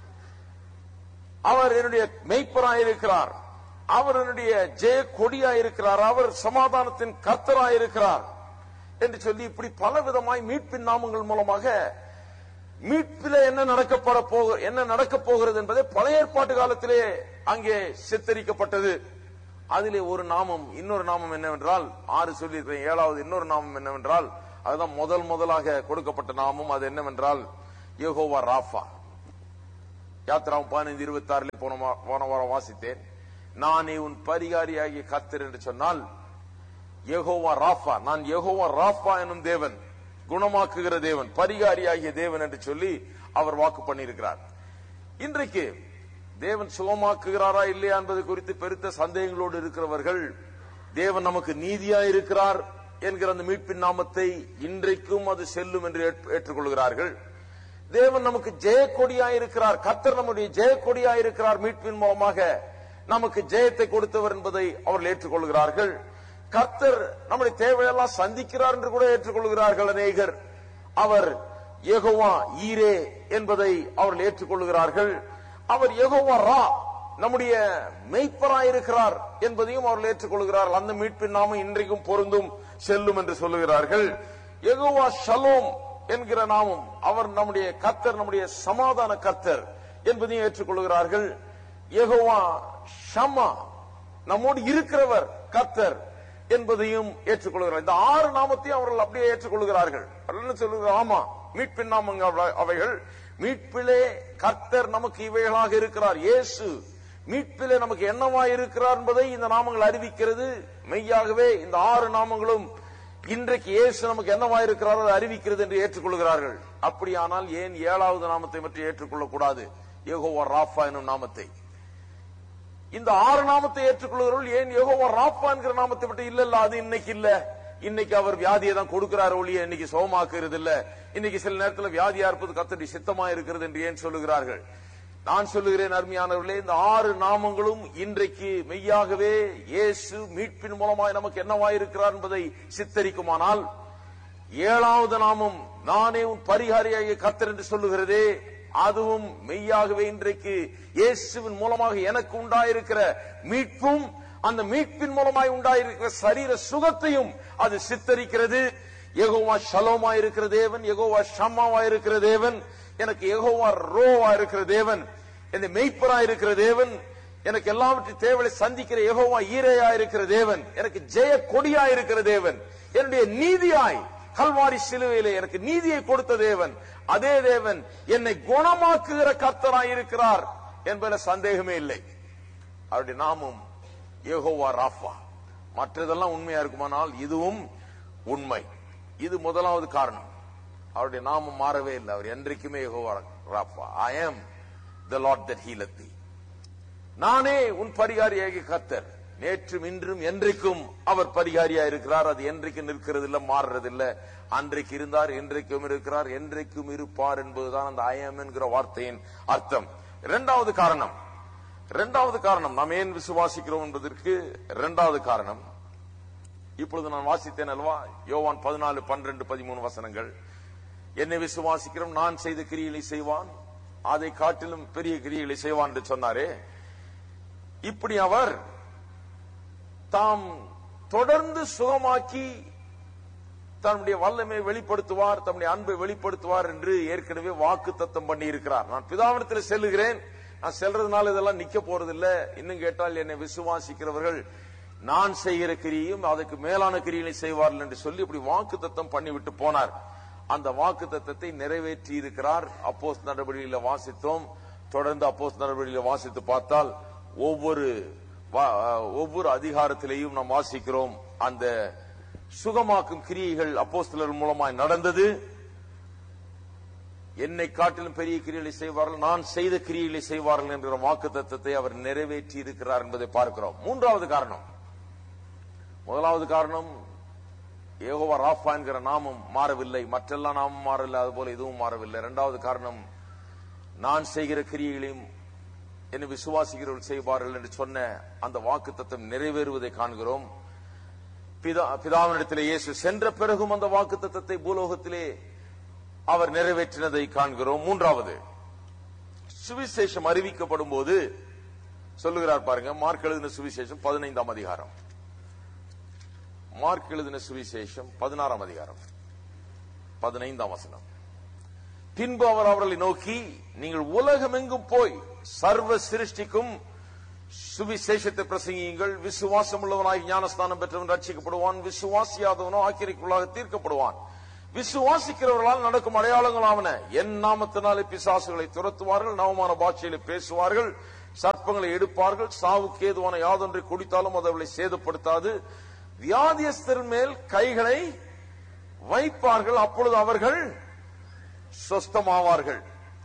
அவர் என்னுடைய மெய்ப்பராய் இருக்கிறார் அவர் என்னுடைய ஜெய கொடியா இருக்கிறார் அவர் சமாதானத்தின் கர்த்தராய் இருக்கிறார் என்று சொல்லி இப்படி பல விதமாய் மீட்பின் நாமங்கள் மூலமாக மீட்பில என்ன நடக்கப்பட போக என்ன நடக்க போகிறது என்பதை பழைய ஏற்பாட்டு காலத்திலே அங்கே சித்தரிக்கப்பட்டது அதிலே ஒரு நாமம் இன்னொரு நாமம் என்னவென்றால் ஆறு சொல்லியிருக்கிறேன் ஏழாவது இன்னொரு நாமம் என்னவென்றால் அதுதான் முதல் முதலாக கொடுக்கப்பட்ட நாமம் அது என்னவென்றால் யெகோவா ராஃபா யாத்திராவும் பதினைந்து இருபத்தி ஆறுல போன வா- போன வாரம் வாசித்தேன் நானே உன் பரிகாரியாகிய கர்த்தர் என்று சொன்னால் யெகோவா ராஃபா நான் யெகோவா ராஃபா எனும் தேவன் குணமாக்குகிற தேவன் பரிகாரியாகிய தேவன் என்று சொல்லி அவர் வாக்கு பண்ணியிருக்கிறார் இன்றைக்கு தேவன் சுகமாக்குகிறாரா இல்லையா என்பது குறித்து பெருத்த சந்தேகங்களோடு இருக்கிறவர்கள் தேவன் நமக்கு நீதியா இருக்கிறார் என்கிற அந்த மீட்பின் நாமத்தை இன்றைக்கும் அது செல்லும் என்று ஏற்று- ஏற்றுக்கொள்கிறார்கள் தேவன் நமக்கு ஜெயக்கொடியா இருக்கிறார் கர்த்தர் நம்முடைய ஜெயக்கொடியா இருக்கிறார் மீட்பின் மூலமாக நமக்கு ஜெயத்தை கொடுத்தவர் என்பதை அவர்கள் ஏற்றுக்கொள்கிறார்கள் கர்த்தர் நம்முடைய தேவையெல்லாம் சந்திக்கிறார் என்று கூட ஏற்றுக்கொள்கிறார்கள் அநேகர் அவர் யெகோவா ஈரே என்பதை அவர்கள் ஏற்றுக்கொள்கிறார்கள் அவர் யெகோவா ரா நம்முடைய மெய்ப்பராயிருக்கிறார் என்பதையும் அவர்கள் ஏற்றுக்கொள்கிறார்கள் அந்த மீட்பின் நாமம் இன்றைக்கும் பொருந்தும் செல்லும் என்று சொல்லுகிறார்கள் யெகோவா ஷலோம் என்கிற நாமம் அவர் நம்முடைய கர்த்தர் நம்முடைய சமாதான கர்த்தர் என்பதையும் ஏற்றுக்கொள்கிறார்கள் யெகோவா ஷமா நம்மோடு இருக்கிறவர் கர்த்தர் என்பதையும் ஏற்றுக்கொள்கிறார் இந்த ஆறு நாமத்தையும் அவர்கள் அப்படியே ஏற்றுக்கொள்கிறார்கள் அவர்கள் என்ன சொல்லுகிறார் ஆமா மீட்பின் நாமங்கள் அவ- அவைகள் மீட்பிலே கர்த்தர் நமக்கு இவைகளாக இருக்கிறார் இயேசு மீட்பிலே நமக்கு என்னவாய் இருக்கிறார் என்பதை இந்த நாமங்கள் அறிவிக்கிறது மெய்யாகவே இந்த ஆறு நாமங்களும் இன்றைக்கு இயேசு நமக்கு என்னவாய் இருக்கிறார் அதை அறிவிக்கிறது என்று ஏற்றுக்கொள்கிறார்கள் அப்படியானால் ஏன் ஏழாவது நாமத்தை மட்டும் ஏற்றுக்கொள்ளக்கூடாது யெகோவா ராஃபா எனும் நாமத்தை இந்த ஆறு நாமத்தை ஏற்றுக்கொள்கிறவர்கள் ஏன் யெகோவா ராப்பா என்கிற நாமத்தை மட்டும் இல்ல இல்ல அது இன்னைக்கு இல்ல இன்னைக்கு அவர் வியாதியை தான் கொடுக்கிறார் ஒழிய இன்னைக்கு சுகமாக்குறது இல்ல இன்னைக்கு சில நேரத்தில் வியாதியா இருப்பது கத்தடி சித்தமா இருக்கிறது என்று ஏன் சொல்லுகிறார்கள் நான் சொல்லுகிறேன் அருமையானவர்களே இந்த ஆறு நாமங்களும் இன்றைக்கு மெய்யாகவே இயேசு மீட்பின் மூலமாய் நமக்கு என்னவாய் இருக்கிறார் என்பதை சித்தரிக்குமானால் ஏழாவது நாமம் நானே உன் பரிகாரியாகிய கர்த்தர் என்று சொல்லுகிறதே அதுவும் மெய்யாகவே இன்றைக்கு இயேசுவின் மூலமாக எனக்கு உண்டாயிருக்கிற மீட்பும் அந்த மீட்பின் மூலமாய் உண்டாயிருக்கிற சரீர சுகத்தையும் அது சித்தரிக்கிறது யெகோவா ஷலோமா இருக்கிற தேவன் யெகோவா ஷம்மாவா இருக்கிற தேவன் எனக்கு யெகோவா ரோவா இருக்கிற தேவன் என்னை மெய்ப்பரா இருக்கிற தேவன் எனக்கு எல்லாவற்றையும் தேவையை சந்திக்கிற யெகோவா ஈரையா இருக்கிற தேவன் எனக்கு ஜெய கொடியா இருக்கிற தேவன் என்னுடைய நீதியாய் கல்வாரி சிலுவையிலே எனக்கு நீதியை கொடுத்த தேவன் அதே தேவன் என்னை குணமாக்குகிற கர்த்தராய் இருக்கிறார் என்பதில் சந்தேகமே இல்லை அவருடைய நாமம் யெகோவா ராஃபா மற்றதெல்லாம் உண்மையா இருக்குமானால் இதுவும் உண்மை இது முதலாவது காரணம் அவருடைய நாமம் மாறவே இல்லை அவர் என்றைக்குமே யெகோவா ராஃபா ஐ am the lord that healeth thee நானே உன் பரிகாரியாகிய கர்த்தர் நேற்றும் இன்றும் என்றைக்கும் அவர் பரிகாரியா இருக்கிறார் அது என்றைக்கு நிற்கிறது இல்ல மாறுறது இல்ல அன்றைக்கு இருந்தார் என்றைக்கும் இருக்கிறார் என்றைக்கும் இருப்பார் என்பதுதான் அந்த ஐஎம் என்கிற வார்த்தையின் அர்த்தம் இரண்டாவது காரணம் இரண்டாவது காரணம் நாம் ஏன் விசுவாசிக்கிறோம் என்பதற்கு இரண்டாவது காரணம் இப்பொழுது நான் வாசித்தேன் அல்வா யோவான் பதினாலு பன்னிரண்டு பதிமூணு வசனங்கள் என்னை விசுவாசிக்கிறோம் நான் செய்த கிரியைகளை செய்வான் அதை காட்டிலும் பெரிய கிரியைகளை செய்வான் என்று சொன்னாரே இப்படி அவர் தாம் தொடர்ந்து சுகமாக்கி தன்னுடைய வல்லமை வெளிப்படுத்துவார் தன்னுடைய அன்பை வெளிப்படுத்துவார் என்று ஏற்கனவே வாக்கு தத்தம் பண்ணி இருக்கிறார் நான் பிதாவிடத்தில் செல்லுகிறேன் நான் செல்றதுனால இதெல்லாம் நிக்க போறதில்ல இன்னும் கேட்டால் என்னை விசுவாசிக்கிறவர்கள் நான் செய்கிற கிரியையும் அதுக்கு மேலான கிரியை செய்வார்கள் என்று சொல்லி இப்படி வாக்கு தத்தம் பண்ணிவிட்டு போனார் அந்த வாக்கு தத்தத்தை நிறைவேற்றி இருக்கிறார் அப்போஸ் நடவடிக்கையில வாசித்தோம் தொடர்ந்து அப்போஸ் நடவடிக்கையில வாசித்து பார்த்தால் ஒவ்வொரு வா- ஒவ்வொரு அதிகாரத்திலேயும் நாம் வாசிக்கிறோம் அந்த சுகமாக்கும் கிரியைகள் அப்போஸ்தலர் மூலமாய் நடந்தது என்னை காட்டிலும் பெரிய கிரியைகளை செய்வார்கள் நான் செய்த கிரியைகளை செய்வார்கள் என்கிற வாக்கு தத்தத்தை அவர் நிறைவேற்றி இருக்கிறார் என்பதை பார்க்கிறோம் மூன்றாவது காரணம் முதலாவது காரணம் ஏகோவா ராஃபா என்கிற நாமம் மாறவில்லை மற்றெல்லாம் நாமம் மாறவில்லை அதுபோல இதுவும் மாறவில்லை இரண்டாவது காரணம் நான் செய்கிற கிரியைகளையும் என்னை விசுவாசிக்கிறவர்கள் செய்வார்கள் என்று சொன்ன அந்த வாக்கு தத்தம் நிறைவேறுவதை காண்கிறோம் பிதா பிதாவினிடத்திலே இயேசு சென்ற பிறகும் அந்த வாக்கு தத்தத்தை பூலோகத்திலே அவர் நிறைவேற்றினதை காண்கிறோம் மூன்றாவது சுவிசேஷம் அறிவிக்கப்படும் போது சொல்லுகிறார் பாருங்க மார்க் எழுதின சுவிசேஷம் பதினைந்தாம் அதிகாரம் மார்க் எழுதின சுவிசேஷம் பதினாறாம் அதிகாரம் பதினைந்தாம் வசனம் பின்பு அவர் அவர்களை நோக்கி நீங்கள் உலகமெங்கும் போய் சர்வ சிருஷ்டிக்கும் சுவிசேஷத்தை பிரசங்கியுங்கள் விசுவாசம் உள்ளவனாய் ஞானஸ்தானம் பெற்றவன் ரட்சிக்கப்படுவான் விசுவாசியாதவனோ ஆக்கிரிக்குள்ளாக தீர்க்கப்படுவான் விசுவாசிக்கிறவர்களால் நடக்கும் அடையாளங்களாவன என் நாமத்தினாலே பிசாசுகளை துரத்துவார்கள் நவமான பாட்சியிலே பேசுவார்கள் சர்ப்பங்களை எடுப்பார்கள் சாவுக்கு ஏதுவான யாதொன்றை குடித்தாலும் அது அவளை சேதப்படுத்தாது வியாதியஸ்தர் மேல் கைகளை வைப்பார்கள் அப்பொழுது அவர்கள் சொஸ்தமாவார்கள்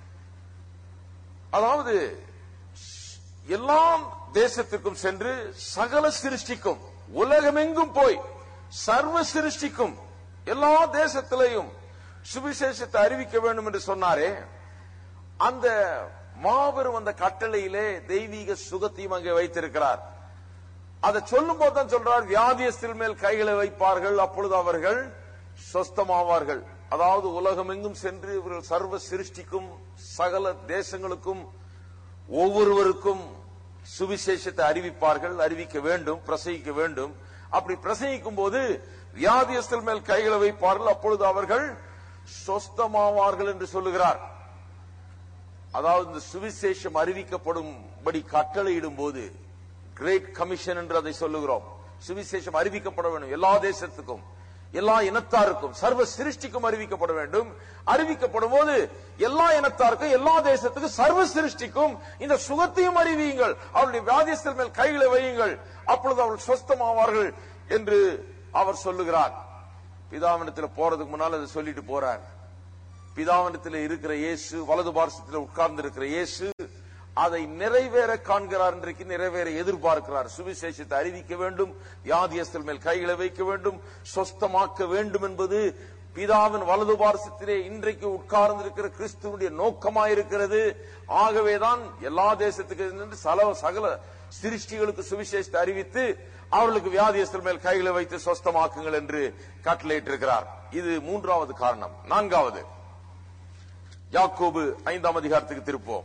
அதாவது எல்லா தேசத்திற்கும் சென்று சகல சிருஷ்டிக்கும் உலகமெங்கும் போய் சர்வ சிருஷ்டிக்கும் எல்லா தேசத்திலையும் சுவிசேஷத்தை அறிவிக்க வேண்டும் என்று சொன்னாரே அந்த மாபெரும் அந்த கட்டளையிலே தெய்வீக சுகத்தையும் அங்கே வைத்திருக்கிறார் அதை சொல்லும் போது தான் சொல்றார் வியாதியஸ்தில் மேல் கைகளை வைப்பார்கள் அப்பொழுது அவர்கள் சொஸ்தமாவார்கள் அதாவது உலகமெங்கும் சென்று இவர்கள் சர்வ சிருஷ்டிக்கும் சகல தேசங்களுக்கும் ஒவ்வொருவருக்கும் சுவிசேஷத்தை அறிவிப்பார்கள் அறிவிக்க வேண்டும் பிரசங்கிக்க வேண்டும் அப்படி பிரசங்கிக்கும் போது வியாதியஸ்தல் மேல் கைகளை வைப்பார்கள் அப்பொழுது அவர்கள் சொஸ்தமாவார்கள் என்று சொல்லுகிறார் அதாவது இந்த சுவிசேஷம் அறிவிக்கப்படும்படி கட்டளையிடும் போது கிரேட் கமிஷன் என்று அதை சொல்லுகிறோம் சுவிசேஷம் அறிவிக்கப்பட வேண்டும் எல்லா தேசத்துக்கும் எல்லா இனத்தாருக்கும் சர்வ சிருஷ்டிக்கும் அறிவிக்கப்பட வேண்டும் அறிவிக்கப்படும் போது எல்லா இனத்தாருக்கும் எல்லா தேசத்துக்கும் சர்வ சிருஷ்டிக்கும் இந்த சுகத்தையும் அறிவியுங்கள் அவருடைய வியாதியஸ்தல் மேல் கைகளை வையுங்கள் அப்பொழுது அவர்கள் சொஸ்தமாவார்கள் என்று அவர் சொல்லுகிறார் பிதாவினத்தில் போறதுக்கு முன்னால் அதை சொல்லிட்டு போறார் பிதாவினத்தில் இருக்கிற இயேசு வலது பார்சத்தில் உட்கார்ந்து இருக்கிற இயேசு அதை நிறைவேற காண்கிறார் இன்றைக்கு நிறைவேற எதிர்பார்க்கிறார் சுவிசேஷத்தை அறிவிக்க வேண்டும் வியாதியஸ்தல் மேல் கைகளை வைக்க வேண்டும் சொஸ்தமாக்க வேண்டும் என்பது பிதாவின் வலது பார்சத்திலே இன்றைக்கு உட்கார்ந்திருக்கிற கிறிஸ்துவனுடைய நோக்கமாயிருக்கிறது ஆகவேதான் எல்லா தேசத்துக்கு நின்று சல சகல சிருஷ்டிகளுக்கு சுவிசேஷத்தை அறிவித்து அவர்களுக்கு வியாதியஸ்தல் மேல் கைகளை வைத்து சொஸ்தமாக்குங்கள் என்று கட்டளையிட்டிருக்கிறார் இது மூன்றாவது காரணம் நான்காவது யாக்கோபு ஐந்தாம் அதிகாரத்துக்கு திருப்போம்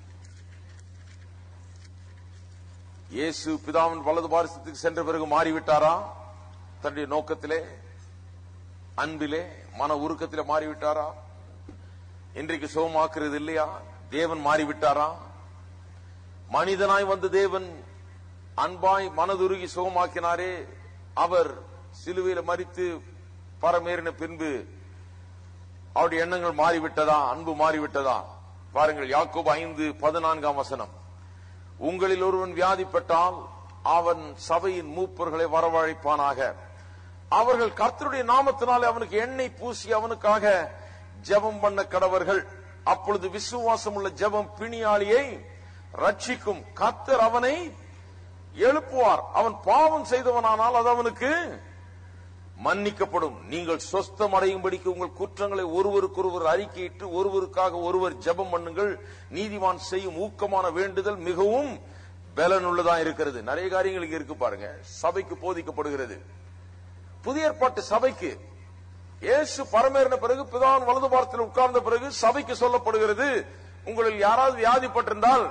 இயேசு பிதாவின் வலது பாரிசத்துக்கு சென்ற பிறகு மாறிவிட்டாரா தன்னுடைய நோக்கத்திலே அன்பிலே மன உருக்கத்திலே மாறிவிட்டாரா இன்றைக்கு சுகமாக்குறது இல்லையா தேவன் மாறிவிட்டாரா மனிதனாய் வந்த தேவன் அன்பாய் மனதுருகி சுகமாக்கினாரே அவர் சிலுவையில மறித்து பரமேறின பின்பு அவருடைய எண்ணங்கள் மாறிவிட்டதா அன்பு மாறிவிட்டதா பாருங்கள் யாக்கோபு ஐந்து பதினான்காம் வசனம் உங்களில் ஒருவன் வியாதிப்பட்டால் அவன் சபையின் மூப்பர்களை வரவழைப்பானாக அவர்கள் கர்த்தருடைய நாமத்தினாலே அவனுக்கு எண்ணெய் பூசி அவனுக்காக ஜெபம் பண்ண கடவர்கள் அப்பொழுது விசுவாசம் உள்ள ஜெபம் பிணியாளியை ரட்சிக்கும் கர்த்தர் அவனை எழுப்புவார் அவன் பாவம் செய்தவனானால் அது அவனுக்கு மன்னிக்கப்படும் நீங்கள் சொஸ்தம் அடையும்படிக்கு உங்கள் குற்றங்களை ஒருவருக்கொருவர் அறிக்கையிட்டு ஒருவருக்காக ஒருவர் ஜெபம் பண்ணுங்கள் நீதிமான் செய்யும் ஊக்கமான வேண்டுதல் மிகவும் பலனுள்ளதா இருக்கிறது நிறைய காரியங்கள் இங்க இருக்கு பாருங்க சபைக்கு போதிக்கப்படுகிறது புதிய ஏற்பாட்டு சபைக்கு இயேசு பரமேறின பிறகு பிதான் வலது பாரத்தில் உட்கார்ந்த பிறகு சபைக்கு சொல்லப்படுகிறது உங்களில் யாராவது வியாதிப்பட்டிருந்தால்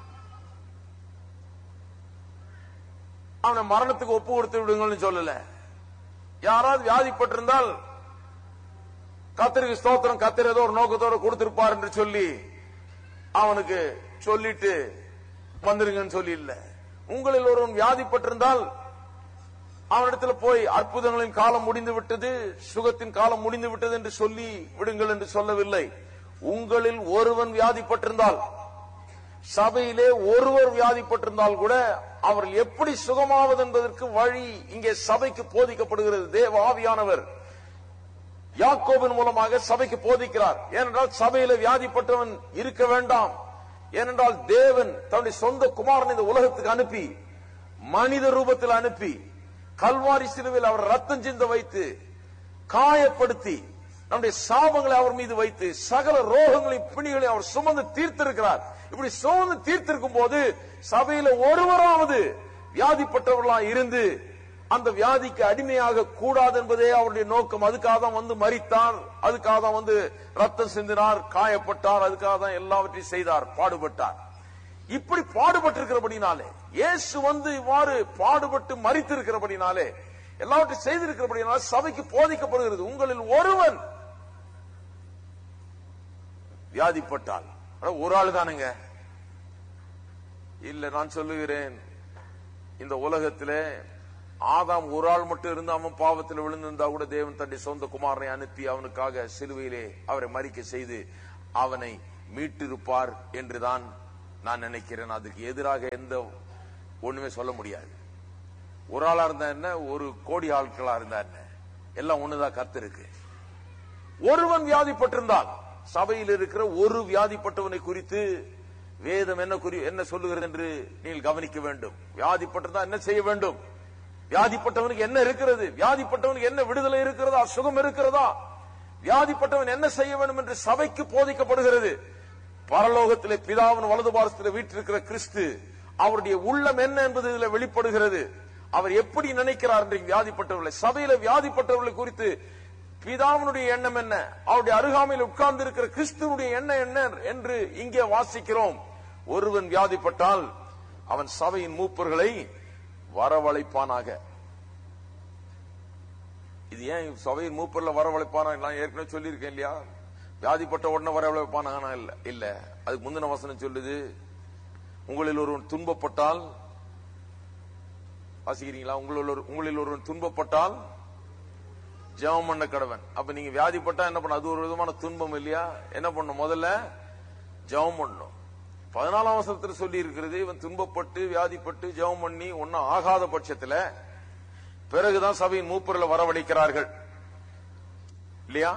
அவனை மரணத்துக்கு ஒப்பு கொடுத்து விடுங்கள்னு சொல்லல யாராவது வியாதிப்பட்டிருந்தால் கத்திரிக்கு ஸ்தோத்திரம் கத்திர ஏதோ ஒரு நோக்கத்தோட கொடுத்திருப்பார் என்று சொல்லி அவனுக்கு சொல்லிட்டு வந்துருங்கன்னு சொல்லி இல்ல உங்களில் ஒருவன் வியாதிப்பட்டிருந்தால் அவனிடத்துல போய் அற்புதங்களின் காலம் முடிந்து விட்டது சுகத்தின் காலம் முடிந்து விட்டது என்று சொல்லி விடுங்கள் என்று சொல்லவில்லை உங்களில் ஒருவன் வியாதிப்பட்டிருந்தால் சபையிலே ஒருவர் வியாதிப்பட்டிருந்தால் கூட அவர்கள் எப்படி சுகமாவது என்பதற்கு வழி இங்கே சபைக்கு போதிக்கப்படுகிறது தேவ ஆவியானவர் யாக்கோபின் மூலமாக சபைக்கு போதிக்கிறார் ஏனென்றால் சபையில வியாதிப்பட்டவன் இருக்க வேண்டாம் ஏனென்றால் தேவன் தன்னுடைய சொந்த குமாரன் இந்த உலகத்துக்கு அனுப்பி மனித ரூபத்தில் அனுப்பி கல்வாரி சிலுவையில் அவர் ரத்தம் சிந்த வைத்து காயப்படுத்தி நம்முடைய சாபங்களை அவர் மீது வைத்து சகல ரோகங்களையும் பிணிகளையும் அவர் சுமந்து தீர்த்திருக்கிறார் இப்படி சுமந்து தீர்த்திருக்கும் போது சபையில ஒருவராவது வியாதிப்பட்டவர்களா இருந்து அந்த வியாதிக்கு அடிமையாக கூடாது என்பதே அவருடைய நோக்கம் அதுக்காக தான் வந்து மறித்தார் அதுக்காக தான் வந்து ரத்தம் சிந்தினார் காயப்பட்டார் அதுக்காக தான் எல்லாவற்றையும் செய்தார் பாடுபட்டார் இப்படி பாடுபட்டிருக்கிறபடினாலே இயேசு வந்து இவ்வாறு பாடுபட்டு மறித்திருக்கிறபடினாலே எல்லாவற்றையும் செய்திருக்கிறபடினால சபைக்கு போதிக்கப்படுகிறது உங்களில் ஒருவன் வியாதிப்பட்டால் அட, ஒரு ஆள் தானுங்க இல்ல நான் சொல்லுகிறேன் இந்த உலகத்திலே ஆதாம் ஒரு ஆள் மட்டும் இருந்து அவன் பாவத்தில் விழுந்திருந்தா கூட தேவன் தன்னுடைய சொந்த குமாரனை அனுப்பி அவனுக்காக சிலுவையிலே அவரை மறிக்க செய்து அவனை மீட்டிருப்பார் என்றுதான் நான் நினைக்கிறேன் அதுக்கு எதிராக எந்த ஒண்ணுமே சொல்ல முடியாது ஒரு ஆளா இருந்தா என்ன ஒரு கோடி ஆட்களா இருந்தா என்ன எல்லாம் ஒண்ணுதான் கர்த்தருக்கு ஒருவன் வியாதிப்பட்டிருந்தால் சபையில் இருக்கிற ஒரு வியாதிப்பட்டவனை குறித்து வேதம் என்ன குறி என்ன சொல்லுகிறது என்று நீங்கள் கவனிக்க வேண்டும் வியாதிப்பட்டிருந்தா என்ன செய்ய வேண்டும் வியாதிப்பட்டவனுக்கு என்ன இருக்கிறது வியாதிப்பட்டவனுக்கு என்ன விடுதலை இருக்கிறதா சுகம் இருக்கிறதா வியாதிப்பட்டவன் என்ன செய்ய வேண்டும் என்று சபைக்கு போதிக்கப்படுகிறது பரலோகத்திலே பிதாவின் வலது பாரசத்தில் வீற்றிருக்கிற கிறிஸ்து அவருடைய உள்ளம் என்ன என்பது இதில் வெளிப்படுகிறது அவர் எப்படி நினைக்கிறார் என்று வியாதிப்பட்டவர்களை சபையில வியாதிப்பட்டவர்களை குறித்து பிதாவினுடைய எண்ணம் என்ன அவருடைய அருகாமையில் உட்கார்ந்து இருக்கிற கிறிஸ்துவனுடைய எண்ணம் என்ன என்று இங்கே வாசிக்கிறோம் ஒருவன் வியாதிப்பட்டால் அவன் சபையின் மூப்பர்களை வரவழைப்பானாக இது ஏன் சபையின் மூப்பர்ல வரவழைப்பானா நான் ஏற்கனவே சொல்லியிருக்கேன் இல்லையா வியாதிப்பட்ட உடனே வரவழைப்பானா இல்ல இல்ல அதுக்கு முந்தின வசனம் சொல்லுது உங்களில் ஒருவன் துன்பப்பட்டால் வாசிக்கிறீங்களா உங்களில் ஒரு உங்களில் ஒருவன் துன்பப்பட்டால் ஜெபம் பண்ண கடவன் அப்ப நீங்க வியாதிப்பட்டா என்ன பண்ண அது ஒரு விதமான துன்பம் இல்லையா என்ன பண்ணும் முதல்ல ஜெபம் பண்ணணும் பதினாலாம் வசனத்தில் சொல்லி இருக்கிறது இவன் துன்பப்பட்டு வியாதிப்பட்டு ஜெபம் பண்ணி ஒன்னும் ஆகாத பட்சத்துல பிறகுதான் சபையின் மூப்பர்களை வரவழைக்கிறார்கள் இல்லையா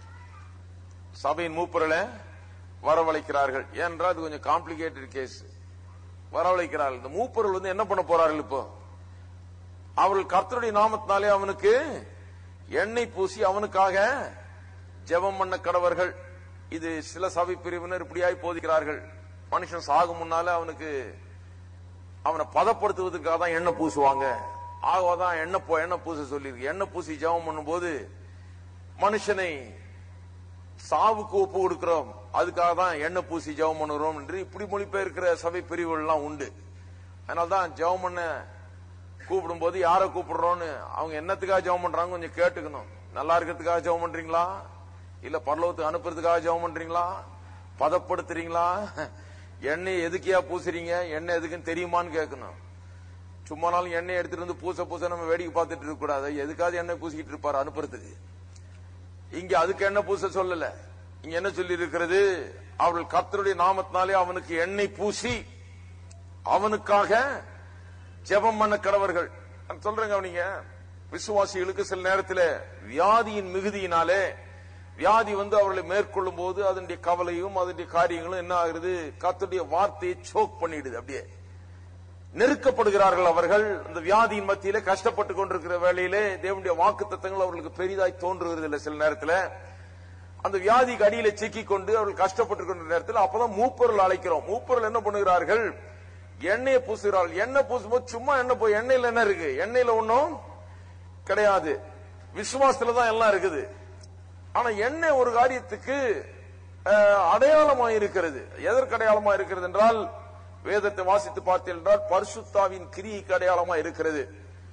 சபையின் மூப்பர்களை வரவழைக்கிறார்கள் ஏனென்றால் அது கொஞ்சம் காம்ப்ளிகேட்டட் கேஸ் வரவழைக்கிறார்கள் இந்த மூப்பர்கள் வந்து என்ன பண்ண போறார்கள் இப்போ அவர்கள் கர்த்தருடைய நாமத்தினாலே அவனுக்கு எண்ணெய் பூசி அவனுக்காக ஜெபம் பண்ண கடவர்கள் இது சில சபை பிரிவினர் இப்படியாய் போதிக்கிறார்கள் மனுஷன் சாகும் முன்னால அவனுக்கு அவனை பதப்படுத்துவதற்காக தான் எண்ணெய் பூசுவாங்க ஆகதான் எண்ணெய் போ எண்ணெய் பூச சொல்லியிருக்கு எண்ணெய் பூசி ஜெபம் பண்ணும்போது மனுஷனை சாவுக்கு ஒப்பு கொடுக்கிறோம் அதுக்காக தான் எண்ணெய் பூசி ஜெபம் பண்ணுகிறோம் என்று இப்படி மொழிபெயர்க்கிற சபை பிரிவுகள் எல்லாம் உண்டு அதனால்தான் ஜெபம் பண்ண கூப்பிடும் போது யாரை கூப்பிடுறோம்னு அவங்க என்னத்துக்காக ஜெபம் பண்றாங்க கொஞ்சம் கேட்டுக்கணும் நல்லா இருக்கிறதுக்காக ஜெபம் பண்றீங்களா இல்ல பரலோகத்துக்கு அனுப்புறதுக்காக ஜெபம் பண்றீங்களா பதப்படுத்துறீங்களா எண்ணெய் எதுக்கியா பூசுறீங்க எண்ணெய் எதுக்குன்னு தெரியுமான்னு கேட்கணும் சும்மா நாளும் எண்ணெய் எடுத்துட்டு வந்து பூச பூச நம்ம வேடிக்கை பார்த்துட்டு இருக்க கூடாது எதுக்காவது எண்ணெய் பூசிக்கிட்டு இருப்பாரு அனுப்புறதுக்கு இங்க அதுக்கு என்ன பூச சொல்லல இங்க என்ன சொல்லி இருக்கிறது அவர்கள் கர்த்தருடைய நாமத்தினாலே அவனுக்கு எண்ணெய் பூசி அவனுக்காக ஜெபம் பண்ண கடவர்கள் நான் சொல்றேங்க அவனிங்க விசுவாசிகளுக்கு சில நேரத்தில் வியாதியின் மிகுதியினாலே வியாதி வந்து அவர்களை மேற்கொள்ளும் போது அதனுடைய கவலையும் அதனுடைய காரியங்களும் என்ன ஆகுது கர்த்தருடைய வார்த்தையை சோக் பண்ணிடுது அப்படியே நெருக்கப்படுகிறார்கள் அவர்கள் இந்த வியாதியின் மத்தியிலே கஷ்டப்பட்டு கொண்டிருக்கிற வேளையிலே தேவனுடைய வாக்கு தத்தங்கள் அவர்களுக்கு பெரிதாய் தோன்றுகிறது இல்லை சில நேரத்தில் அந்த வியாதிக்கு அடியில சிக்கிக் கொண்டு அவர்கள் கஷ்டப்பட்டு கொண்டிருக்கிற நேரத்தில் அப்பதான் மூப்பொருள் அழைக்கிறோம் மூப்பொருள் என்ன பண்ணுகிறார்கள் எண்ணெயை பூசுகிறார்கள் எண்ணெய் பூசும்போது சும்மா எண்ணெய் போய் எண்ணெயில என்ன இருக்கு எண்ணெயில ஒண்ணும் கிடையாது விசுவாசத்துல தான் எல்லாம் இருக்குது ஆனா எண்ணெய் ஒரு காரியத்துக்கு அஹ், அடையாளமா இருக்கிறது எதற்கு அடையாளமா இருக்கிறது என்றால் வேதத்தை வாசித்து பார்த்தீர்கள் என்றால் பரிசுத்தாவின் கிரியைக்கு அடையாளமா இருக்கிறது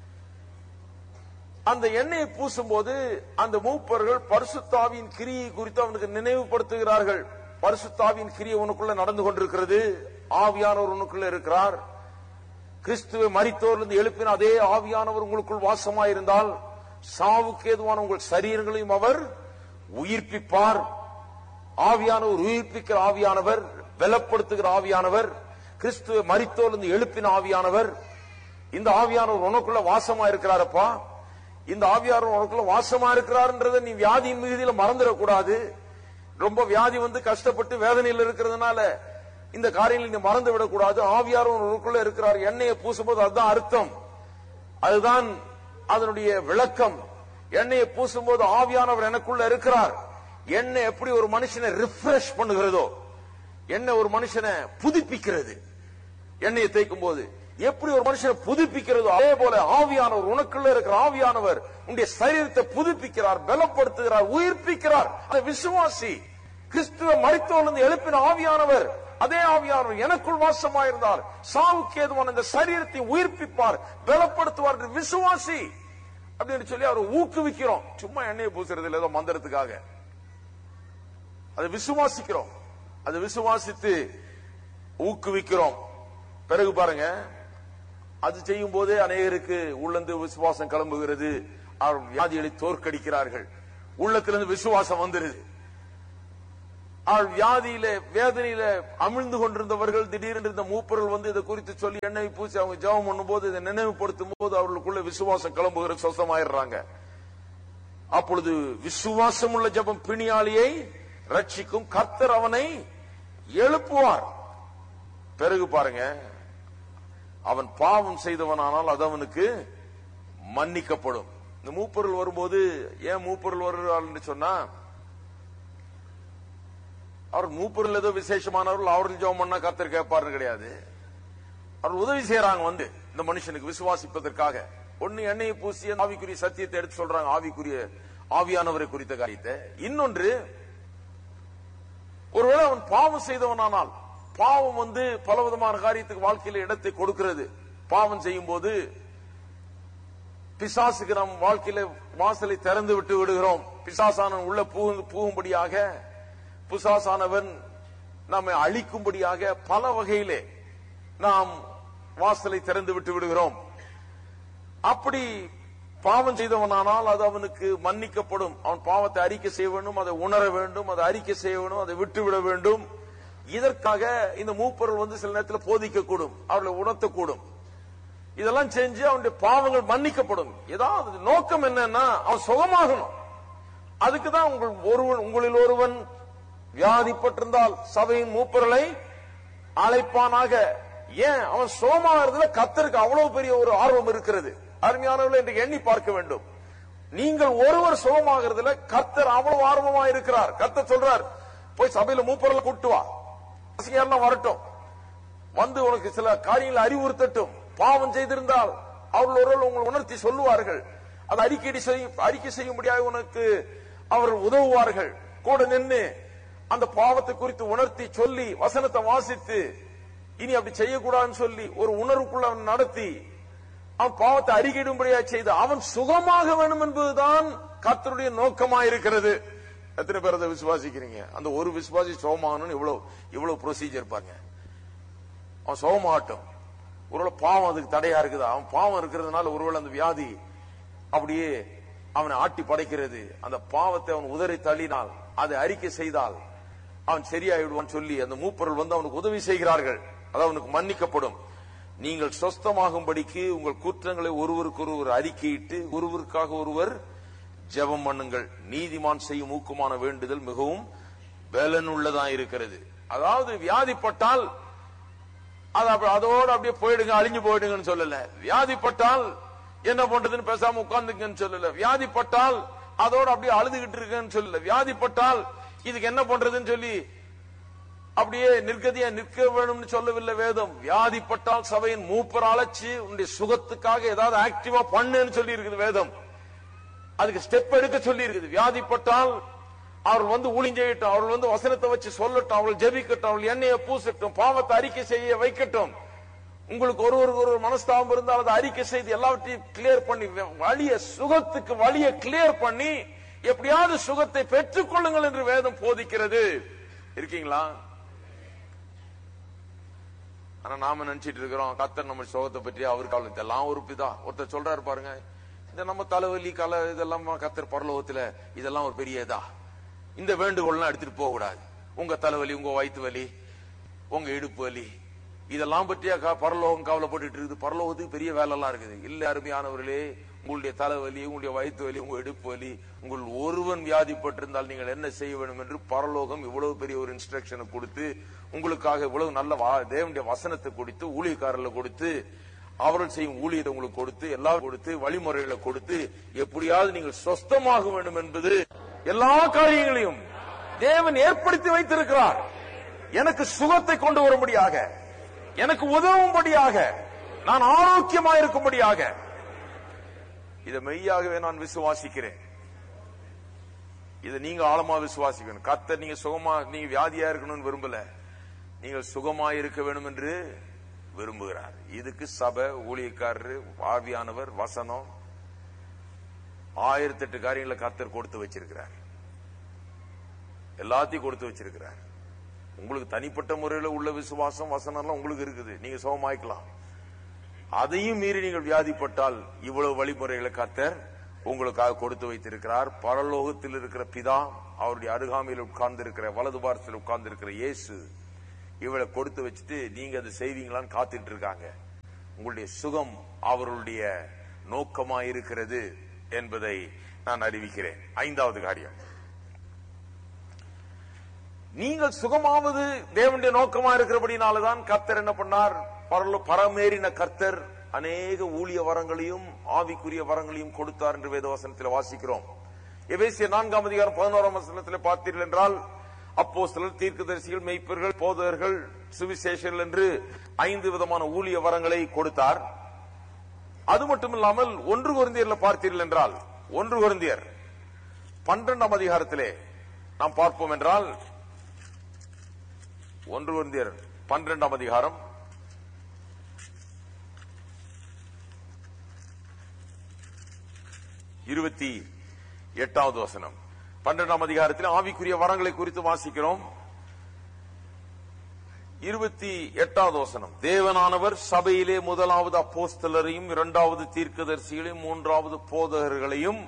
அந்த எண்ணெயை பூசும்போது அந்த மூப்பர்கள் பரிசுத்தாவின் கிரியை குறித்து அவனுக்கு நினைவுபடுத்துகிறார்கள் பரிசுத்தாவின் கிரியை உனக்குள்ள நடந்து கொண்டிருக்கிறது ஆவியானவர் உனக்குள்ள இருக்கிறார் கிறிஸ்துவை மரித்தோரிலிருந்து எழுப்பின அதே ஆவியானவர் உங்களுக்குள் வாசமாயிருந்தால் சாவுக்கு ஏதுவான உங்கள் சரீரங்களையும் அவர் உயிர்ப்பிப்பார் ஆவியானவர் உயிர்ப்பிக்கிற ஆவியானவர் பலப்படுத்துகிற ஆவியானவர் கிறிஸ்துவை மரித்தோரிலிருந்து எழுப்பின ஆவியானவர் இந்த ஆவியானவர் உனக்குள்ள வாசமா இருக்கிறாரப்பா இந்த ஆவியானவர் உனக்குள்ள வாசமா இருக்கிறார்ன்றதை நீ வியாதியின் மிகுதியில மறந்துடக்கூடாது ரொம்ப வியாதி வந்து கஷ்டப்பட்டு வேதனையில் இருக்கிறதுனால இந்த காரியங்களை நீ மறந்து விடக்கூடாது ஆவியானவர் உனக்குள்ள இருக்கிறார் எண்ணெயை பூசும்போது அதுதான் அர்த்தம் அதுதான் அதனுடைய விளக்கம் எண்ணெயை பூசும்போது ஆவியானவர் எனக்குள்ள இருக்கிறார் எண்ணெய் எப்படி ஒரு மனுஷனை ரிஃப்ரெஷ் பண்ணுகிறதோ எண்ணெய் ஒரு மனுஷனை புதுப்பிக்கிறது எண்ணெயை தேய்க்கும் போது எப்படி ஒரு மனுஷனை புதுப்பிக்கிறதோ அதே போல ஆவியானவர் உனக்குள்ள இருக்கிற ஆவியானவர் உன்னுடைய சரீரத்தை புதுப்பிக்கிறார் பலப்படுத்துகிறார் உயிர்ப்பிக்கிறார் அந்த விசுவாசி கிறிஸ்துவ மறித்தோலிருந்து எழுப்பின ஆவியானவர் அதே ஆவியானவர் எனக்குள் வாசமாயிருந்தால் சாவுக்கு ஏதுவான இந்த சரீரத்தை உயிர்ப்பிப்பார் பலப்படுத்துவார் என்று விசுவாசி அப்படின்னு சொல்லி அவரை ஊக்குவிக்கிறோம் சும்மா எண்ணெயை பூசுறது இல்லை ஏதோ மந்திரத்துக்காக அதை விசுவாசிக்கிறோம் அதை விசுவாசித்து ஊக்குவிக்கிறோம் பிறகு பாருங்க அது செய்யும் போதே அநேகருக்கு உள்ளந்து விசுவாசம் கிளம்புகிறது அவர் வியாதிகளை தோற்கடிக்கிறார்கள் உள்ளத்திலிருந்து விசுவாசம் வந்துருது அவள் வியாதியில வேதனையில அமிழ்ந்து கொண்டிருந்தவர்கள் திடீரென்று இந்த மூப்பர்கள் வந்து இதை குறித்து சொல்லி எண்ணெய் பூசி அவங்க ஜெபம் பண்ணும்போது இதை நினைவுபடுத்தும் போது அவர்களுக்குள்ள விசுவாசம் கிளம்புகிற சொசமாயிடுறாங்க அப்பொழுது விசுவாசம் உள்ள ஜெபம் பிணியாளியை ரட்சிக்கும் கர்த்தர் அவனை எழுப்புவார் பிறகு பாருங்க அவன் பாவம் செய்தவனானால் அது அவனுக்கு மன்னிக்கப்படும் இந்த மூப்பொருள் வரும்போது ஏன் மூப்பொருள் வருகிறாள் சொன்னா அவர் மூப்பரில் ஏதோ விசேஷமானவர்கள் அவர்கள் ஜெபம் பண்ணா கத்தர் கேட்பாருன்னு கிடையாது அவர் உதவி செய்யறாங்க வந்து இந்த மனுஷனுக்கு விசுவாசிப்பதற்காக ஒண்ணு எண்ணெயை பூசி அந்த ஆவிக்குரிய சத்தியத்தை எடுத்து சொல்றாங்க ஆவிக்குரிய ஆவியானவரை குறித்த காரியத்தை இன்னொன்று ஒருவேளை அவன் பாவம் செய்தவனானால் பாவம் வந்து பலவிதமான காரியத்துக்கு வாழ்க்கையில இடத்தை கொடுக்கிறது பாவம் செய்யும் போது பிசாசுக்கு நம் வாழ்க்கையில வாசலை திறந்து விட்டு விடுகிறோம் பிசாசானவன் உள்ள புகு புகும்படியாக பிசாசானவன் நம்மை அழிக்கும்படியாக பல வகையிலே நாம் வாசலை திறந்து விட்டு விடுகிறோம் அப்படி பாவம் செய்தவனானால் அது அவனுக்கு மன்னிக்கப்படும் அவன் பாவத்தை அறிக்கை செய்ய வேண்டும் அதை உணர வேண்டும் அதை அறிக்கை செய்ய வேண்டும் அதை விட்டு விட வேண்டும் இதற்காக இந்த மூப்பொருள் வந்து சில நேரத்தில் போதிக்கக்கூடும் அவர்களை உணர்த்தக்கூடும் இதெல்லாம் செஞ்சு அவனுடைய பாவங்கள் மன்னிக்கப்படும் ஏதாவது நோக்கம் என்னன்னா அவன் சுகமாகணும் அதுக்கு தான் உங்கள் ஒருவன் உங்களில் ஒருவன் வியாதிப்பட்டிருந்தால் சபையின் மூப்பொருளை அழைப்பானாக ஏன் அவன் சுகமாகிறதுல கத்தருக்கு அவ்வளவு பெரிய ஒரு ஆர்வம் இருக்கிறது அருமையானவர்கள் என்று எண்ணி பார்க்க வேண்டும் நீங்கள் ஒருவர் சுகமாகிறதுல கர்த்தர் அவ்வளவு ஆர்வமா இருக்கிறார் கர்த்தர் சொல்றார் போய் சபையில மூப்பொருளை கூட்டு வா பசங்க வரட்டும் வந்து உனக்கு சில காரியங்களை அறிவுறுத்தட்டும் பாவம் செய்திருந்தால் அவர்கள் ஒருவர் உங்களை உணர்த்தி சொல்லுவார்கள் அதை அறிக்கை செய்ய அறிக்கை செய்யும்படியாக உனக்கு அவர் உதவுவார்கள் கூட நின்று அந்த பாவத்தை குறித்து உணர்த்தி சொல்லி வசனத்தை வாசித்து இனி அப்படி செய்யக்கூடாதுன்னு சொல்லி ஒரு உணர்வுக்குள்ள அவன் நடத்தி அவன் பாவத்தை அறிக்கையிடும்படியா செய்து அவன் சுகமாக வேண்டும் என்பதுதான் கர்த்தருடைய நோக்கமா இருக்கிறது எத்தனை பேர் அதை விசுவாசிக்கிறீங்க அந்த ஒரு விசுவாசி சுகமாகணும்னு இவ்வளவு இவ்வளவு ப்ரொசீஜர் பாருங்க அவன் சுகமாகட்டும் ஒருவேளை பாவம் அதுக்கு தடையா இருக்குதா அவன் பாவம் இருக்கிறதுனால ஒருவேளை அந்த வியாதி அப்படியே அவனை ஆட்டி படைக்கிறது அந்த பாவத்தை அவன் உதறி தள்ளினால் அதை அறிக்கை செய்தால் அவன் சரியாயிடுவான் சொல்லி அந்த மூப்பர்கள் வந்து அவனுக்கு உதவி செய்கிறார்கள் அது அவனுக்கு மன்னிக்கப்படும் நீங்கள் சொஸ்தமாகும்படிக்கு உங்கள் குற்றங்களை ஒருவருக்கு ஒருவர் அறிக்கையிட்டு ஒருவருக்காக ஒருவர் ஜெபம் பண்ணுங்கள் நீதிமான் செய்யும் ஊக்கமான வேண்டுதல் மிகவும் பலனுள்ளதா இருக்கிறது அதாவது வியாதிப்பட்டால் அது அப்ப- அதோட அப்படியே போயிடுங்க அழிஞ்சு போயிடுங்கன்னு சொல்லல வியாதிப்பட்டால் என்ன பண்றதுன்னு பேசாம உட்கார்ந்துங்கன்னு சொல்லல வியாதிப்பட்டால் அதோட அப்படியே அழுதுகிட்டு இருக்கேன்னு சொல்லல வியாதிப்பட்டால் இதுக்கு என்ன பண்றதுன்னு சொல்லி அப்படியே நிற்கதியா நிற்க வேணும்னு சொல்லவில்லை வேதம் வியாதிப்பட்டால் சபையின் மூப்பர் அழைச்சு உன்னுடைய சுகத்துக்காக ஏதாவது ஆக்டிவா பண்ணுன்னு சொல்லி இருக்குது வேதம் அதுக்கு ஸ்டெப் எடுக்க சொல்லி இருக்குது வியாதிப்பட்டால் அவர்கள் வந்து ஊழிஞ்செய்யட்டும் அவர்கள் வந்து வசனத்தை வச்சு சொல்லட்டும் அவர்கள் ஜெபிக்கட்டும் அவர்கள் எண்ணெயை பூசட்டும் பாவத்தை அறிக்கை செய்ய வைக்கட்டும் உங்களுக்கு ஒருவருக்கு ஒரு மனஸ்தாபம் இருந்தால் அதை அறிக்கை செய்து எல்லாவற்றையும் கிளியர் பண்ணி வழிய சுகத்துக்கு வழியை கிளியர் பண்ணி எப்படியாவது சுகத்தை பெற்றுக் கொள்ளுங்கள் என்று வேதம் போதிக்கிறது இருக்கீங்களா ஆனா நாம நினைச்சிட்டு இருக்கிறோம் கத்தர் நம்ம சுகத்தை பற்றி அவருக்கு கவலை இதெல்லாம் ஒரு பிதா ஒருத்தர் சொல்றாரு பாருங்க இந்த நம்ம தலைவலி கலை இதெல்லாம் கத்தர் பரலோகத்துல இதெல்லாம் ஒரு பெரிய இதா இந்த வேண்டுகோள்லாம் எடுத்துட்டு போக கூடாது உங்க தலைவலி உங்க வயிற்று வலி உங்க இடுப்பு வலி இதெல்லாம் பற்றியா க- பரலோகம் கவலைப்பட்டுட்டு இருக்குது பரலோகத்துக்கு பெரிய வேலை எல்லாம் இருக்குது இல்ல அருமையானவர்களே உங்களுடைய தலைவலி உங்களுடைய வயிற்று வலி உங்க இடுப்பு வலி உங்கள் ஒருவன் வியாதிப்பட்டிருந்தால் நீங்கள் என்ன செய்ய வேண்டும் என்று பரலோகம் இவ்வளவு பெரிய ஒரு இன்ஸ்ட்ரக்ஷனை கொடுத்து உங்களுக்காக இவ்வளவு நல்ல வா- தேவனுடைய வசனத்தை கொடுத்து ஊழியக்காரர்களை கொடுத்து அவர்கள் செய்யும் ஊழியத்தை உங்களுக்கு கொடுத்து எல்லாம் கொடுத்து வழிமுறைகளை கொடுத்து எப்படியாவது நீங்கள் சொஸ்தமாக வேண்டும் என்பது எல்லா காரியங்களையும் தேவன் ஏற்படுத்தி வைத்திருக்கிறார் எனக்கு சுகத்தை கொண்டு வரும்படியாக எனக்கு உதவும்படியாக நான் ஆரோக்கியமா இருக்கும்படியாக இதை மெய்யாகவே நான் விசுவாசிக்கிறேன் இதை நீங்க ஆழமா விசுவாசிக்கணும் கத்த நீங்க சுகமா நீங்க வியாதியா இருக்கணும்னு விரும்பல நீங்கள் சுகமா இருக்க வேண்டும் என்று விரும்புகிறார் இதுக்கு சபை ஊழியக்காரரு ஆவியானவர் வசனம் ஆயிரத்தி எட்டு காரியங்களை கத்தர் கொடுத்து வச்சிருக்கிறார் எல்லாத்தையும் கொடுத்து வச்சிருக்கிறார் உங்களுக்கு தனிப்பட்ட முறையில் உள்ள விசுவாசம் வசனம் எல்லாம் உங்களுக்கு இருக்குது நீங்க சுகமாய்க்கலாம் அதையும் மீறி நீங்கள் வியாதிப்பட்டால் இவ்வளவு வழிமுறைகளை கத்தர் உங்களுக்காக கொடுத்து வைத்திருக்கிறார் பரலோகத்தில் இருக்கிற பிதா அவருடைய அருகாமையில் உட்கார்ந்து இருக்கிற வலது பாரத்தில் உட்கார்ந்து இருக்கிற இயேசு இவளை கொடுத்து வச்சுட்டு நீங்க அதை செய்வீங்களான்னு காத்துட்டு இருக்காங்க உங்களுடைய சுகம் அவர்களுடைய நோக்கமா இருக்கிறது என்பதை நான் அறிவிக்கிறேன் ஐந்தாவது காரியம் நீங்கள் சுகமாவது தேவனுடைய நோக்கமா இருக்கிறபடினாலதான் கர்த்தர் என்ன பண்ணார் பரலோ பரமேறின கர்த்தர் அநேக ஊழிய வரங்களையும் ஆவிக்குரிய வரங்களையும் கொடுத்தார் என்று வேதவசனத்தில் வாசிக்கிறோம் எபேசிய நான்காம் அதிகாரம் பதினோராம் வசனத்தில் பார்த்தீர்கள் என்றால் அப்போஸ்தலர் தீர்க்கதரிசிகள் மெய்ப்பர்கள் போதகர்கள் சுவிசேஷர்கள் என்று ஐந்து விதமான ஊழிய வரங்களை கொடுத்தார் அது மட்டும் இல்லாமல் ஒன்று குருந்தியர்ல பார்த்தீர்கள் என்றால் ஒன்று குருந்தியர் பன்னிரெண்டாம் அதிகாரத்திலே நாம் பார்ப்போம் என்றால் ஒன்று குருந்தியர் பன்னிரெண்டாம் அதிகாரம் இருபத்தி எட்டாவது வசனம் பன்னிரெண்டாம் அதிகாரத்தில் ஆவிக்குரிய வரங்களை குறித்து வாசிக்கிறோம் இருபத்தி எட்டாவது வசனம் தேவனானவர் சபையிலே முதலாவது அப்போஸ்தலரையும் இரண்டாவது தீர்க்கதரிசிகளையும் மூன்றாவது போதகர்களையும்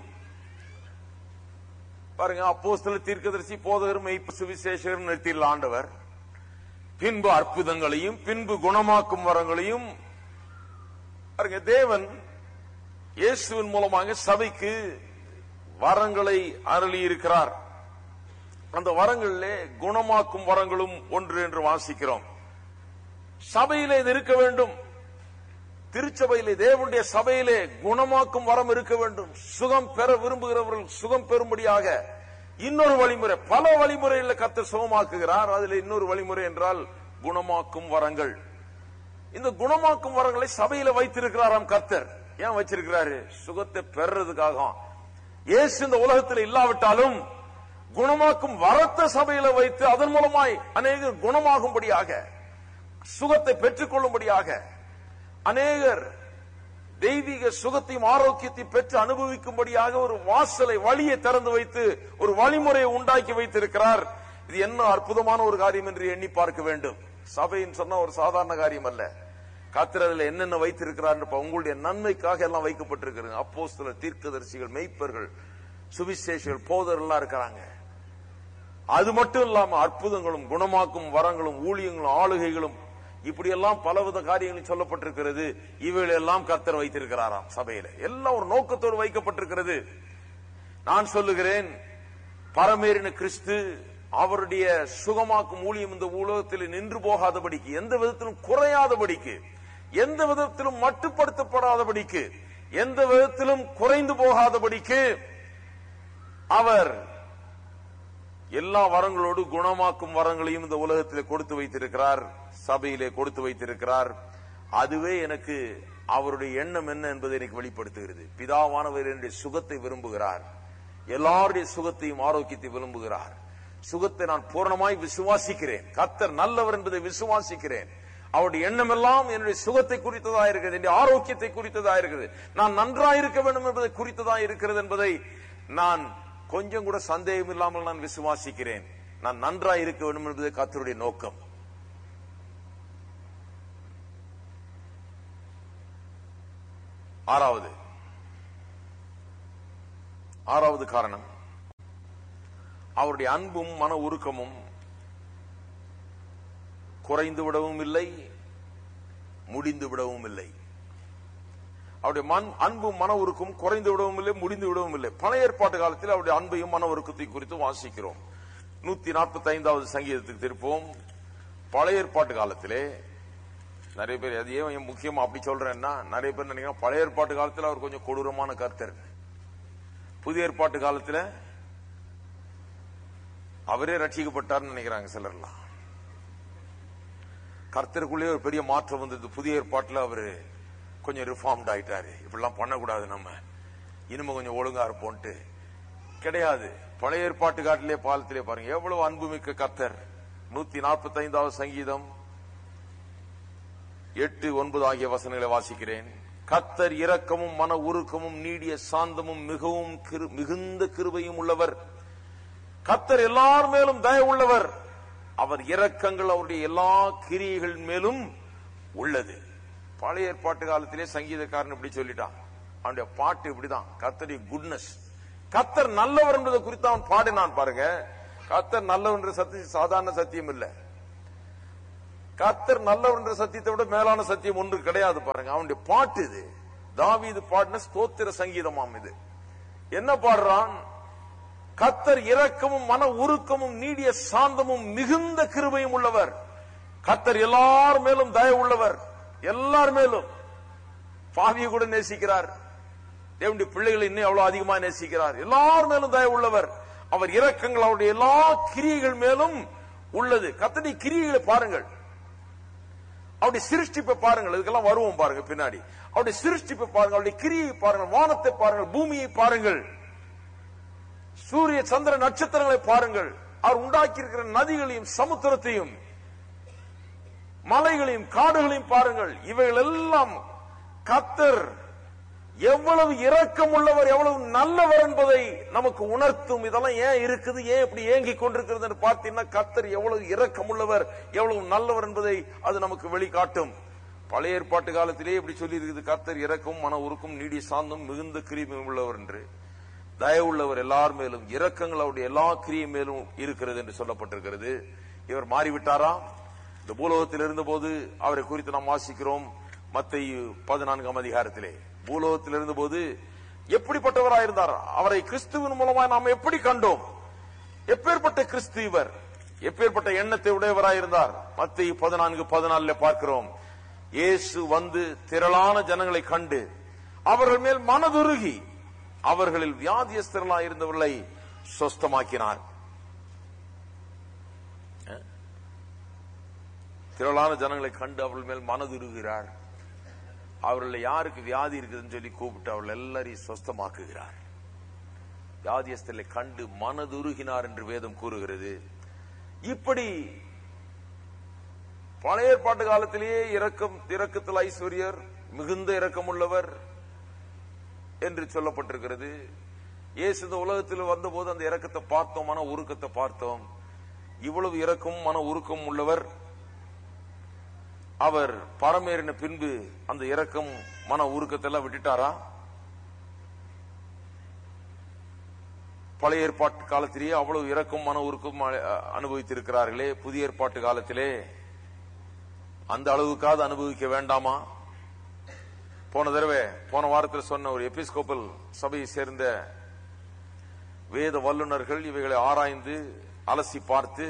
பாருங்க அப்போஸ்தலர் தீர்க்கதரிசி போதகர் மெய்ப்பு சுவிசேஷகர் நிறுத்தியுள்ள ஆண்டவர் பின்பு அற்புதங்களையும் பின்பு குணமாக்கும் வரங்களையும் பாருங்க தேவன் இயேசுவின் மூலமாக சபைக்கு வரங்களை அருளி இருக்கிறார் அந்த வரங்களிலே குணமாக்கும் வரங்களும் ஒன்று என்று வாசிக்கிறோம் சபையிலே இது இருக்க வேண்டும் திருச்சபையிலே தேவனுடைய சபையிலே குணமாக்கும் வரம் இருக்க வேண்டும் சுகம் பெற விரும்புகிறவர்கள் சுகம் பெறும்படியாக இன்னொரு வழிமுறை பல வழிமுறையில் கத்தர் சுகமாக்குகிறார் அதுல இன்னொரு வழிமுறை என்றால் குணமாக்கும் வரங்கள் இந்த குணமாக்கும் வரங்களை சபையில வைத்திருக்கிறாராம் கர்த்தர் ஏன் வச்சிருக்கிறாரு சுகத்தை பெறதுக்காக இயேசு இந்த உலகத்தில் இல்லாவிட்டாலும் குணமாக்கும் வரத்த சபையில வைத்து அதன் மூலமாய் அநேகர் குணமாகும்படியாக சுகத்தை பெற்றுக் கொள்ளும்படியாக அநேகர் தெய்வீக சுகத்தையும் ஆரோக்கியத்தையும் பெற்று அனுபவிக்கும்படியாக ஒரு வாசலை வழியை திறந்து வைத்து ஒரு வழிமுறையை உண்டாக்கி வைத்திருக்கிறார் இது என்ன அற்புதமான ஒரு காரியம் என்று எண்ணி பார்க்க வேண்டும் சபைன்னு சொன்னா ஒரு சாதாரண காரியம் அல்ல கத்திரதுல என்னென்ன வைத்திருக்கிறார் உங்களுடைய நன்மைக்காக எல்லாம் வைக்கப்பட்டிருக்கிறது அப்போ சில தீர்க்கதரிசிகள் மெய்ப்பர்கள் சுவிசேஷர்கள் போதர்கள்லாம் இருக்கிறாங்க அது மட்டும் இல்லாம அற்புதங்களும் குணமாக்கும் வரங்களும் ஊழியங்களும் ஆளுகைகளும் இப்படியெல்லாம் பலவித காரியங்களும் சொல்லப்பட்டிருக்கிறது இவைகள் எல்லாம் கர்த்தர் வைத்திருக்கிறாராம் சபையில எல்லாம் ஒரு நோக்கத்தோடு வைக்கப்பட்டிருக்கிறது நான் சொல்லுகிறேன் பரமேறின கிறிஸ்து அவருடைய சுகமாக்கும் ஊழியம் இந்த உலகத்தில் நின்று போகாதபடிக்கு எந்த விதத்திலும் குறையாதபடிக்கு எந்த விதத்திலும் மட்டுப்படுத்தப்படாதபடிக்கு எந்த விதத்திலும் குறைந்து போகாதபடிக்கு அவர் எல்லா வரங்களோடு குணமாக்கும் வரங்களையும் இந்த உலகத்தில் கொடுத்து வைத்திருக்கிறார் சபையிலே கொடுத்து வைத்திருக்கிறார் அதுவே எனக்கு அவருடைய எண்ணம் என்ன என்பதை எனக்கு வெளிப்படுத்துகிறது பிதாவானவர் என்னுடைய சுகத்தை விரும்புகிறார் எல்லாருடைய சுகத்தையும் ஆரோக்கியத்தை விரும்புகிறார் சுகத்தை நான் பூரணமாய் விசுவாசிக்கிறேன் கத்தர் நல்லவர் என்பதை விசுவாசிக்கிறேன் அவருடைய எண்ணம் எல்லாம் என்னுடைய சுகத்தை குறித்ததா இருக்கிறது என்னுடைய ஆரோக்கியத்தை குறித்ததா இருக்குது நான் நன்றாய் இருக்க வேண்டும் என்பதை குறித்ததா இருக்கிறது என்பதை நான் கொஞ்சம் கூட சந்தேகம் இல்லாமல் நான் விசுவாசிக்கிறேன் நான் நன்றாய் இருக்க வேண்டும் என்பது கத்தருடைய நோக்கம் ஆறாவது ஆறாவது காரணம் அவருடைய அன்பும் மன உருக்கமும் குறைந்து விடவும் இல்லை முடிந்து விடவும் இல்லை அவருடைய மண் அன்பும் மன உருக்கும் குறைந்து விடவும் இல்லை முடிந்து விடவும் இல்லை பழைய ஏற்பாட்டு காலத்தில் அவருடைய அன்பையும் மன உருக்கத்தையும் குறித்து வாசிக்கிறோம் நூத்தி நாற்பத்தி ஐந்தாவது சங்கீதத்துக்கு திருப்போம் பழைய ஏற்பாட்டு காலத்திலே நிறைய பேர் அது ஏன் முக்கியமா அப்படி சொல்றேன்னா நிறைய பேர் நினைக்கிறேன் பழைய ஏற்பாட்டு காலத்தில் அவர் கொஞ்சம் கொடூரமான கர்த்தர் புதிய ஏற்பாட்டு காலத்துல அவரே ரட்சிக்கப்பட்டார்னு நினைக்கிறாங்க சிலர்லாம் கர்த்தருக்குள்ளே ஒரு பெரிய மாற்றம் வந்தது புதிய ஏற்பாட்டுல அவரு கொஞ்சம் ரிஃபார்ம்ட் ஆயிட்டாரு இப்படிலாம் பண்ணக்கூடாது நம்ம இனிமே கொஞ்சம் ஒழுங்கா இருப்போம்ட்டு கிடையாது பழைய ஏற்பாட்டு காட்டிலே பாலத்திலே பாருங்க எவ்வளவு அன்புமிக்க கர்த்தர் நூத்தி நாற்பத்தி ஐந்தாவது சங்கீதம் எட்டு ஒன்பது ஆகிய வசனங்களை வாசிக்கிறேன் கத்தர் இரக்கமும் மன உருக்கமும் நீடிய சாந்தமும் மிகவும் கிரு- மிகுந்த கிருபையும் உள்ளவர் கத்தர் எல்லார் மேலும் தய உள்ளவர் அவர் இரக்கங்கள் அவருடைய எல்லா கிரியைகள் மேலும் உள்ளது பழைய ஏற்பாட்டு காலத்திலே சங்கீதக்காரன் இப்படி சொல்லிட்டான் அவனுடைய பாட்டு இப்படிதான் கத்தருடைய குட்னஸ் கத்தர் நல்லவர் என்பதை குறித்து அவன் பாடினான் பாருங்க கத்தர் நல்லவர் என்ற சத்தியம் சாதாரண சத்தியம் இல்லை கத்தர் நல்லவர் என்ற சத்தியத்தை விட மேலான சத்தியம் ஒன்று கிடையாது பாருங்க அவனுடைய பாட்டு இது தாவீது பாடின ஸ்தோத்திர சங்கீதமாம் இது என்ன பாடுறான் கத்தர் இரக்கமும் மன உருக்கமும் நீடிய சாந்தமும் மிகுந்த கிருபையும் உள்ளவர் கத்தர் எல்லார் மேலும் தய உள்ளவர் எல்லார் மேலும் பாவியை கூட நேசிக்கிறார் தேவனுடைய பிள்ளைகளை இன்னும் எவ்வளவு அதிகமா நேசிக்கிறார் எல்லார் மேலும் தய உள்ளவர் அவர் இரக்கங்கள் அவருடைய எல்லா கிரியைகள் மேலும் உள்ளது கத்தடி கிரியைகளை பாருங்கள் அவருடைய சிருஷ்டிப்பை பாருங்கள் இதுக்கெல்லாம் வருவோம் பாருங்க பின்னாடி அவருடைய சிருஷ்டிப்பை பாருங்கள் அவருடைய கிரியை பாருங்கள் வானத்தை பாருங்கள் பூமியை பாருங்கள் சூரிய சந்திர நட்சத்திரங்களை பாருங்கள் அவர் உண்டாக்கி இருக்கிற நதிகளையும் சமுத்திரத்தையும் மலைகளையும் காடுகளையும் பாருங்கள் இவைகள் எல்லாம் கத்தர் எவ்வளவு இரக்கம் உள்ளவர் எவ்வளவு நல்லவர் என்பதை நமக்கு உணர்த்தும் இதெல்லாம் ஏன் இருக்குது ஏன் இப்படி ஏங்கிக் கொண்டிருக்கிறது என்று பார்த்தீங்கன்னா கத்தர் எவ்வளவு இரக்கம் உள்ளவர் எவ்வளவு நல்லவர் என்பதை அது நமக்கு வெளிக்காட்டும் பழைய ஏற்பாட்டு காலத்திலே இப்படி சொல்லி இருக்குது கத்தர் இரக்கம் மன உருக்கும் நீடி சாந்தம் மிகுந்த கிரிமை உள்ளவர் என்று தயவுள்ளவர் எல்லார் மேலும் இரக்கங்கள் அவருடைய எல்லா கிரியை மேலும் இருக்கிறது என்று சொல்லப்பட்டிருக்கிறது இவர் மாறிவிட்டாரா இந்த பூலோகத்தில் இருந்தபோது அவரை குறித்து நாம் வாசிக்கிறோம் மத்திய பதினான்காம் அதிகாரத்திலே பூலோகத்தில் இருந்தபோது எப்படிப்பட்டவராய் இருந்தார் அவரை கிறிஸ்துவின் மூலமாய் நாம் எப்படி கண்டோம் எப்பேற்பட்ட கிறிஸ்து இவர் எப்பேற்பட்ட எண்ணத்தை உடையவராய் இருந்தார் மத்திய பதினான்கு பதினாலுல பார்க்கிறோம் இயேசு வந்து திரளான ஜனங்களை கண்டு அவர்கள் மேல் மனதுருகி அவர்களில் வியாதியஸ்தர்களாய் இருந்தவர்களை சொஸ்தமாக்கினார் திரளான ஜனங்களை கண்டு அவர்கள் மேல் மனதுருகிறார் அவர்கள் யாருக்கு வியாதி இருக்குதுன்னு சொல்லி கூப்பிட்டு அவர்கள் எல்லாரையும் சொஸ்தமாக்குகிறார் வியாதியஸ்தலை கண்டு மனதுருகினார் என்று வேதம் கூறுகிறது இப்படி பழைய ஏற்பாட்டு காலத்திலேயே இரக்கம் இரக்கத்தில் ஐஸ்வர்யர் மிகுந்த இரக்கமுள்ளவர் என்று சொல்லப்பட்டிருக்கிறது இயேசு இந்த உலகத்தில் வந்தபோது அந்த இரக்கத்தை பார்த்தோம் மன உருக்கத்தை பார்த்தோம் இவ்வளவு இரக்கம் மன உருக்கம் உள்ளவர் அவர் பரமேறின பின்பு அந்த இரக்கம் மன உருக்கத்தை எல்லாம் விட்டுட்டாரா பழைய ஏற்பாட்டு காலத்திலேயே அவ்வளவு இரக்கம் மன உருக்கம் அ- அனுபவித்திருக்கிறார்களே புதிய ஏற்பாட்டு காலத்திலே அந்த அளவுக்காவது அனுபவிக்க வேண்டாமா போன தடவை போன வாரத்தில் சொன்ன ஒரு எபிஸ்கோப்பல் சபையை சேர்ந்த வேத வல்லுனர்கள் இவைகளை ஆராய்ந்து அலசி பார்த்து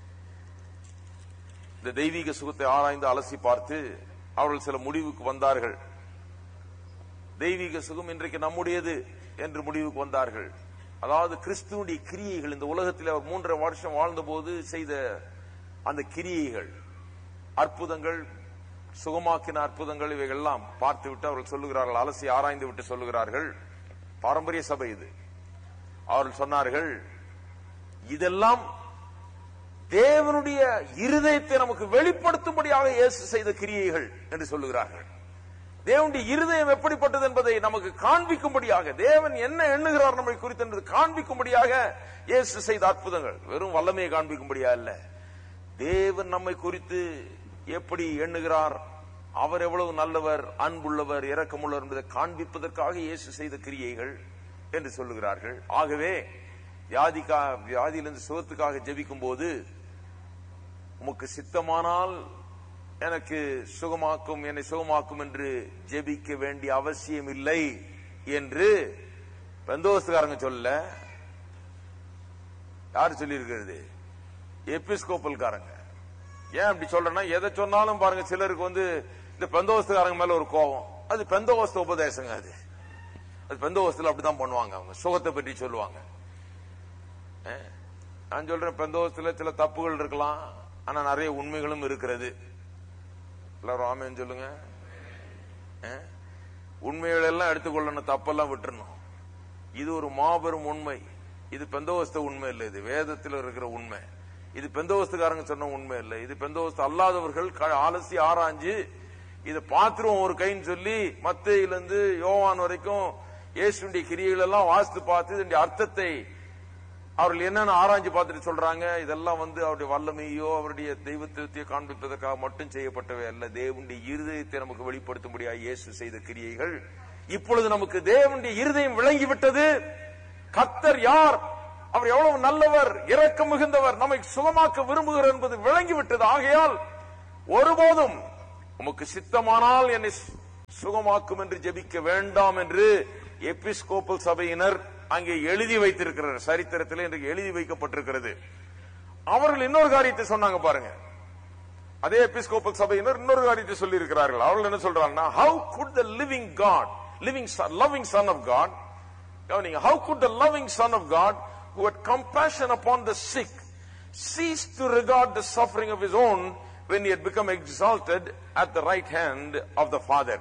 இந்த தெய்வீக சுகத்தை ஆராய்ந்து அலசி பார்த்து அவர்கள் சில முடிவுக்கு வந்தார்கள் தெய்வீக சுகம் இன்றைக்கு நம்முடையது என்று முடிவுக்கு வந்தார்கள் அதாவது கிறிஸ்துவனுடைய கிரியைகள் இந்த உலகத்தில் அவர் மூன்றரை வருஷம் வாழ்ந்தபோது செய்த அந்த கிரியைகள் அற்புதங்கள் சுகமாக்கின அற்புதங்கள் இவைகள்லாம் பார்த்து விட்டு அவர்கள் சொல்லுகிறார்கள் அலசி ஆராய்ந்து விட்டு சொல்லுகிறார்கள் பாரம்பரிய சபை இது அவர்கள் சொன்னார்கள் இதெல்லாம் தேவனுடைய இருதயத்தை நமக்கு வெளிப்படுத்தும்படியாக இயேசு செய்த கிரியைகள் என்று சொல்லுகிறார்கள் தேவனுடைய இருதயம் எப்படிப்பட்டது என்பதை நமக்கு காண்பிக்கும்படியாக தேவன் என்ன எண்ணுகிறார் நம்மை குறித்து என்பது காண்பிக்கும்படியாக இயேசு செய்த அற்புதங்கள் வெறும் வல்லமையை காண்பிக்கும்படியா இல்ல தேவன் நம்மை குறித்து எப்படி எண்ணுகிறார் அவர் எவ்வளவு நல்லவர் அன்புள்ளவர் இரக்கமுள்ளவர் என்பதை காண்பிப்பதற்காக இயேசு செய்த கிரியைகள் என்று சொல்லுகிறார்கள் ஆகவே வியாதிக்கா வியாதியிலிருந்து சுகத்துக்காக ஜெபிக்கும் போது உமக்கு சித்தமானால் எனக்கு சுகமாக்கும் என்னை சுகமாக்கும் என்று ஜெபிக்க வேண்டிய அவசியம் இல்லை என்று பெந்தோஸ்துக்காரங்க சொல்ல யார் சொல்லி இருக்கிறது எபிஸ்கோப்பல்காரங்க ஏன் அப்படி சொல்றேன்னா எதை சொன்னாலும் பாருங்க சிலருக்கு வந்து இந்த பெந்தோஸ்துக்காரங்க மேல ஒரு கோபம் அது பெந்தோஸ்த உபதேசங்க அது அது பெந்தோஸ்துல அப்படிதான் பண்ணுவாங்க அவங்க சுகத்தை பற்றி சொல்லுவாங்க அஹ், நான் சொல்றேன் பெந்தோஸ்துல சில தப்புகள் இருக்கலாம் ஆனா நிறைய உண்மைகளும் இருக்கிறது எல்லாரும் ஆமேன்னு சொல்லுங்க அஹ், உண்மைகள் எல்லாம் எடுத்துக்கொள்ளணும் தப்பெல்லாம் விட்டுறணும் இது ஒரு மாபெரும் உண்மை இது பெந்தோஸ்த உண்மை இல்லை இது வேதத்தில் இருக்கிற உண்மை இது பெந்தோஸ்துக்காரங்க சொன்ன உண்மை இல்லை இது பெந்தோஸ்து அல்லாதவர்கள் க- அலசி ஆராய்ஞ்சு இதை பாத்துருவோம் ஒரு கைன்னு சொல்லி மத்தையில இருந்து யோவான் வரைக்கும் இயேசுடைய கிரியைகள் எல்லாம் வாசித்து பார்த்து இதனுடைய அர்த்தத்தை அவர்கள் என்னென்ன ஆராய்ஞ்சு பார்த்துட்டு சொல்றாங்க இதெல்லாம் வந்து அவருடைய வல்லமையோ அவருடைய தெய்வத்துவத்தையோ காண்பிப்பதற்காக மட்டும் செய்யப்பட்டவை அல்ல தேவனுடைய இருதயத்தை நமக்கு வெளிப்படுத்தும்படியாக இயேசு செய்த கிரியைகள் இப்பொழுது நமக்கு தேவனுடைய இருதயம் விளங்கிவிட்டது கத்தர் யார் அவர் எவ்வளவு நல்லவர் இரக்கம் மிகுந்தவர் நம்மை சுகமாக்க விரும்புகிறார் என்பது விளங்கிவிட்டது ஆகையால் ஒருபோதும் உமக்கு சித்தமானால் என்னை சு- சுகமாக்கும் என்று ஜெபிக்க வேண்டாம் என்று எபிஸ்கோப்பல் சபையினர் அங்கே எழுதி வைத்திருக்கிறார் சரித்திரத்தில் இன்றைக்கு எழுதி வைக்கப்பட்டிருக்கிறது அவர்கள் இன்னொரு காரியத்தை சொன்னாங்க பாருங்க அதே எபிஸ்கோப்பல் சபையினர் இன்னொரு காரியத்தை சொல்லி இருக்கிறார்கள் அவர்கள் என்ன சொல்றாங்கன்னா how good the living God living loving Son of God கவனிங்க how good the loving Son of God who had compassion upon the sick, ceased to regard the suffering of his own when he had become exalted at the right hand of the Father.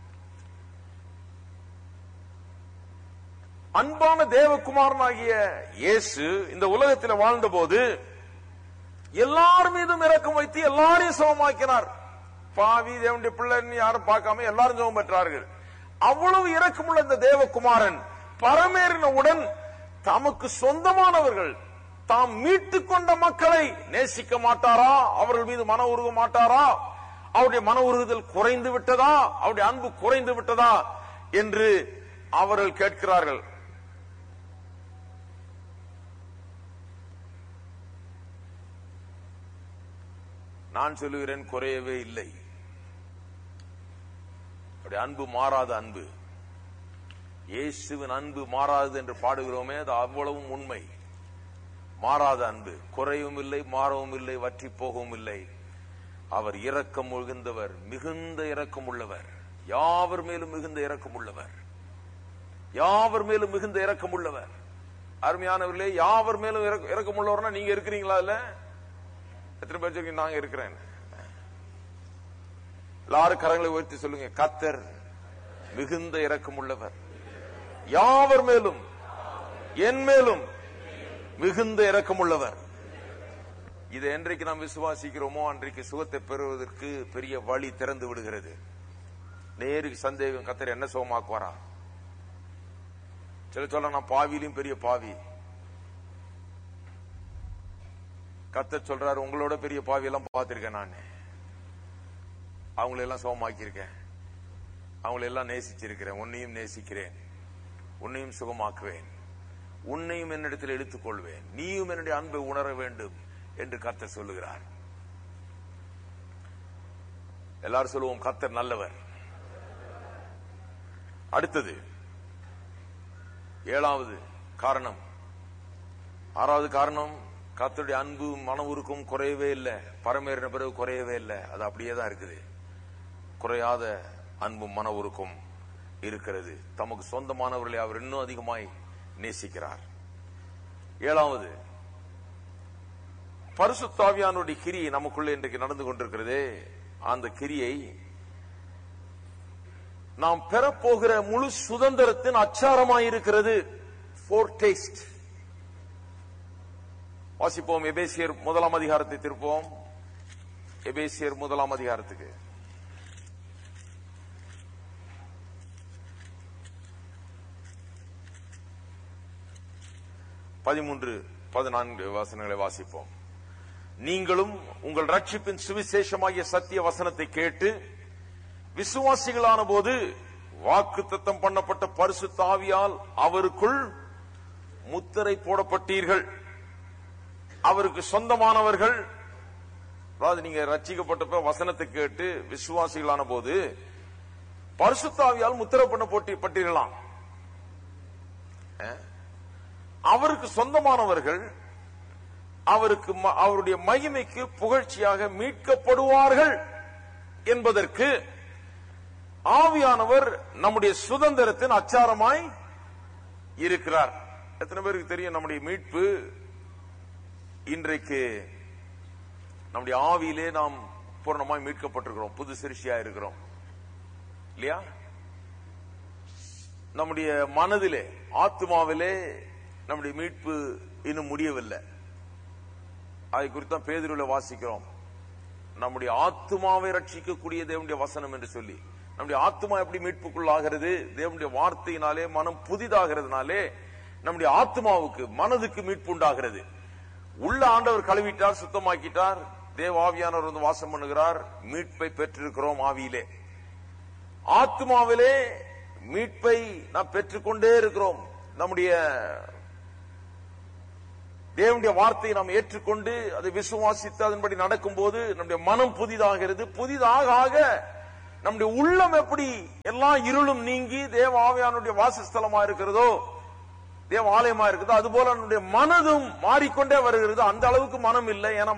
அன்பான தேவகுமாரனாகிய இயேசு இந்த உலகத்தில் வாழ்ந்தபோது எல்லார் மீதும் இரக்கம் வைத்து எல்லாரையும் சுகமாக்கினார் பாவி தேவனுடைய பிள்ளைன்னு யாரும் பார்க்காம எல்லாரும் சுகம் பெற்றார்கள் அவ்வளவு இரக்கமுள்ள இந்த தேவகுமாரன் பரமேறினவுடன் தமக்கு சொந்தமானவர்கள் தாம் மீட்டுக் கொண்ட மக்களை நேசிக்க மாட்டாரா அவர்கள் மீது மன உருக மாட்டாரா அவருடைய மன உருகுதல் குறைந்து விட்டதா அவருடைய அன்பு குறைந்து விட்டதா என்று அவர்கள் கேட்கிறார்கள் நான் சொல்லுகிறேன் குறையவே இல்லை அவருடைய அன்பு மாறாத அன்பு இயேசுவின் அன்பு மாறாதது என்று பாடுகிறோமே அது அவ்வளவும் உண்மை மாறாத அன்பு குறையும் இல்லை மாறவும் இல்லை வற்றி போகவும் இல்லை அவர் இரக்கம் மிகுந்தவர் மிகுந்த இரக்கம் உள்ளவர் யாவர் மேலும் மிகுந்த இரக்கம் உள்ளவர் யாவர் மேலும் மிகுந்த இரக்கம் உள்ளவர் அருமையானவர்களே யாவர் மேலும் இரக்க- இரக்கம் உள்ளவர்னா நீங்க இருக்கிறீங்களா இல்ல எத்தனை பேர் சொல்றீங்க நாங்க இருக்கிறேன் எல்லாரும் கரங்களை உயர்த்தி சொல்லுங்க கத்தர் மிகுந்த இரக்கம் உள்ளவர் யாவர் மேலும் என் மேலும் மிகுந்த இரக்கம் உள்ளவர் இதை என்றைக்கு நாம் விசுவாசிக்கிறோமோ அன்றைக்கு சுகத்தை பெறுவதற்கு பெரிய வழி திறந்து விடுகிறது நேருக்கு சந்தேகம் கத்தர் என்ன சுகமாக்குவாரா சில சொல்ல நான் பாவியிலும் பெரிய பாவி கத்தர் சொல்றாரு உங்களோட பெரிய பாவி எல்லாம் பார்த்திருக்கேன் நான் அவங்களை எல்லாம் சுகமாக்கியிருக்கேன் அவங்களை எல்லாம் நேசிச்சிருக்கிறேன் உன்னையும் நேசிக்கிறேன் உன்னையும் சுகமாக்குவேன் உன்னையும் என்னிடத்தில் எடுத்துக் கொள்வேன் நீயும் என்னுடைய அன்பை உணர வேண்டும் என்று கர்த்தர் சொல்லுகிறார் எல்லாரும் சொல்லுவோம் கர்த்தர் நல்லவர் அடுத்தது ஏழாவது காரணம் ஆறாவது காரணம் கர்த்தருடைய அன்பு மன உருக்கம் குறையவே இல்லை பரமேறின பிறகு குறையவே இல்லை அது அப்படியே தான் இருக்குது குறையாத அன்பும் மன உருக்கம் இருக்கிறது தமக்கு சொந்தமானவர்களை அவர் இன்னும் அதிகமாய் நேசிக்கிறார் ஏழாவது பரிசுத்தாவியானுடைய கிரியை நமக்குள்ளே இன்றைக்கு நடந்து கொண்டிருக்கிறதே அந்த கிரியை நாம் பெறப்போகிற முழு சுதந்திரத்தின் அச்சாரமாய் இருக்கிறது ஃபோர் டேஸ்ட் வாசிப்போம் எபேசியர் முதலாம் அதிகாரத்தை திருப்போம் எபேசியர் முதலாம் அதிகாரத்துக்கு பதிமூன்று பதினான்கு வசனங்களை வாசிப்போம் நீங்களும் உங்கள் ரட்சிப்பின் சுவிசேஷமாகிய சத்திய வசனத்தை கேட்டு விசுவாசிகளான போது வாக்கு தத்தம் பண்ணப்பட்ட பரிசுத்த ஆவியால் அவருக்குள் முத்திரை போடப்பட்டீர்கள் அவருக்கு சொந்தமானவர்கள் அதாவது நீங்க ரட்சிக்கப்பட்ட வசனத்தை கேட்டு விசுவாசிகளான போது பரிசுத்தாவியால் முத்திரை பண்ண போட்டி பட்டீர்களாம் அவருக்கு சொந்தமானவர்கள் அவருக்கு ம- அவருடைய மகிமைக்கு புகழ்ச்சியாக மீட்கப்படுவார்கள் என்பதற்கு ஆவியானவர் நம்முடைய சுதந்திரத்தின் அச்சாரமாய் இருக்கிறார் எத்தனை பேருக்கு தெரியும் நம்முடைய மீட்பு இன்றைக்கு நம்முடைய ஆவியிலே நாம் பூர்ணமாய் மீட்கப்பட்டிருக்கிறோம் புது சிருஷ்டியா இருக்கிறோம் இல்லையா நம்முடைய மனதிலே ஆத்மாவிலே நம்முடைய மீட்பு இன்னும் முடியவில்லை அதை குறித்து தான் பேதுருல வாசிக்கிறோம் நம்முடைய ஆத்மாவை ரட்சிக்கக்கூடிய தேவனுடைய வசனம் என்று சொல்லி நம்முடைய ஆத்மா எப்படி மீட்புக்குள்ளாகிறது தேவனுடைய வார்த்தையினாலே மனம் புதிதாகிறதுனாலே நம்முடைய ஆத்மாவுக்கு மனதுக்கு மீட்பு உண்டாகிறது உள்ள ஆண்டவர் கழுவிட்டார் சுத்தமாக்கிட்டார் தேவ ஆவியானவர் வந்து வாசம் பண்ணுகிறார் மீட்பை பெற்றிருக்கிறோம் ஆவியிலே ஆத்மாவிலே மீட்பை நாம் பெற்றுக்கொண்டே இருக்கிறோம் நம்முடைய தேவனுடைய வார்த்தையை நாம் ஏற்றுக்கொண்டு அதை விசுவாசித்து அதன்படி நடக்கும்போது நம்முடைய மனம் புதிதாகிறது புதிதாக ஆக நம்முடைய உள்ளம் எப்படி எல்லா இருளும் நீங்கி தேவ ஆவியானுடைய வாசஸ்தலமா இருக்கிறதோ தேவ ஆலயமா இருக்குதோ அதுபோல நம்முடைய மனதும் மாறிக்கொண்டே வருகிறது அந்த அளவுக்கு மனம் இல்லை ஏன்னா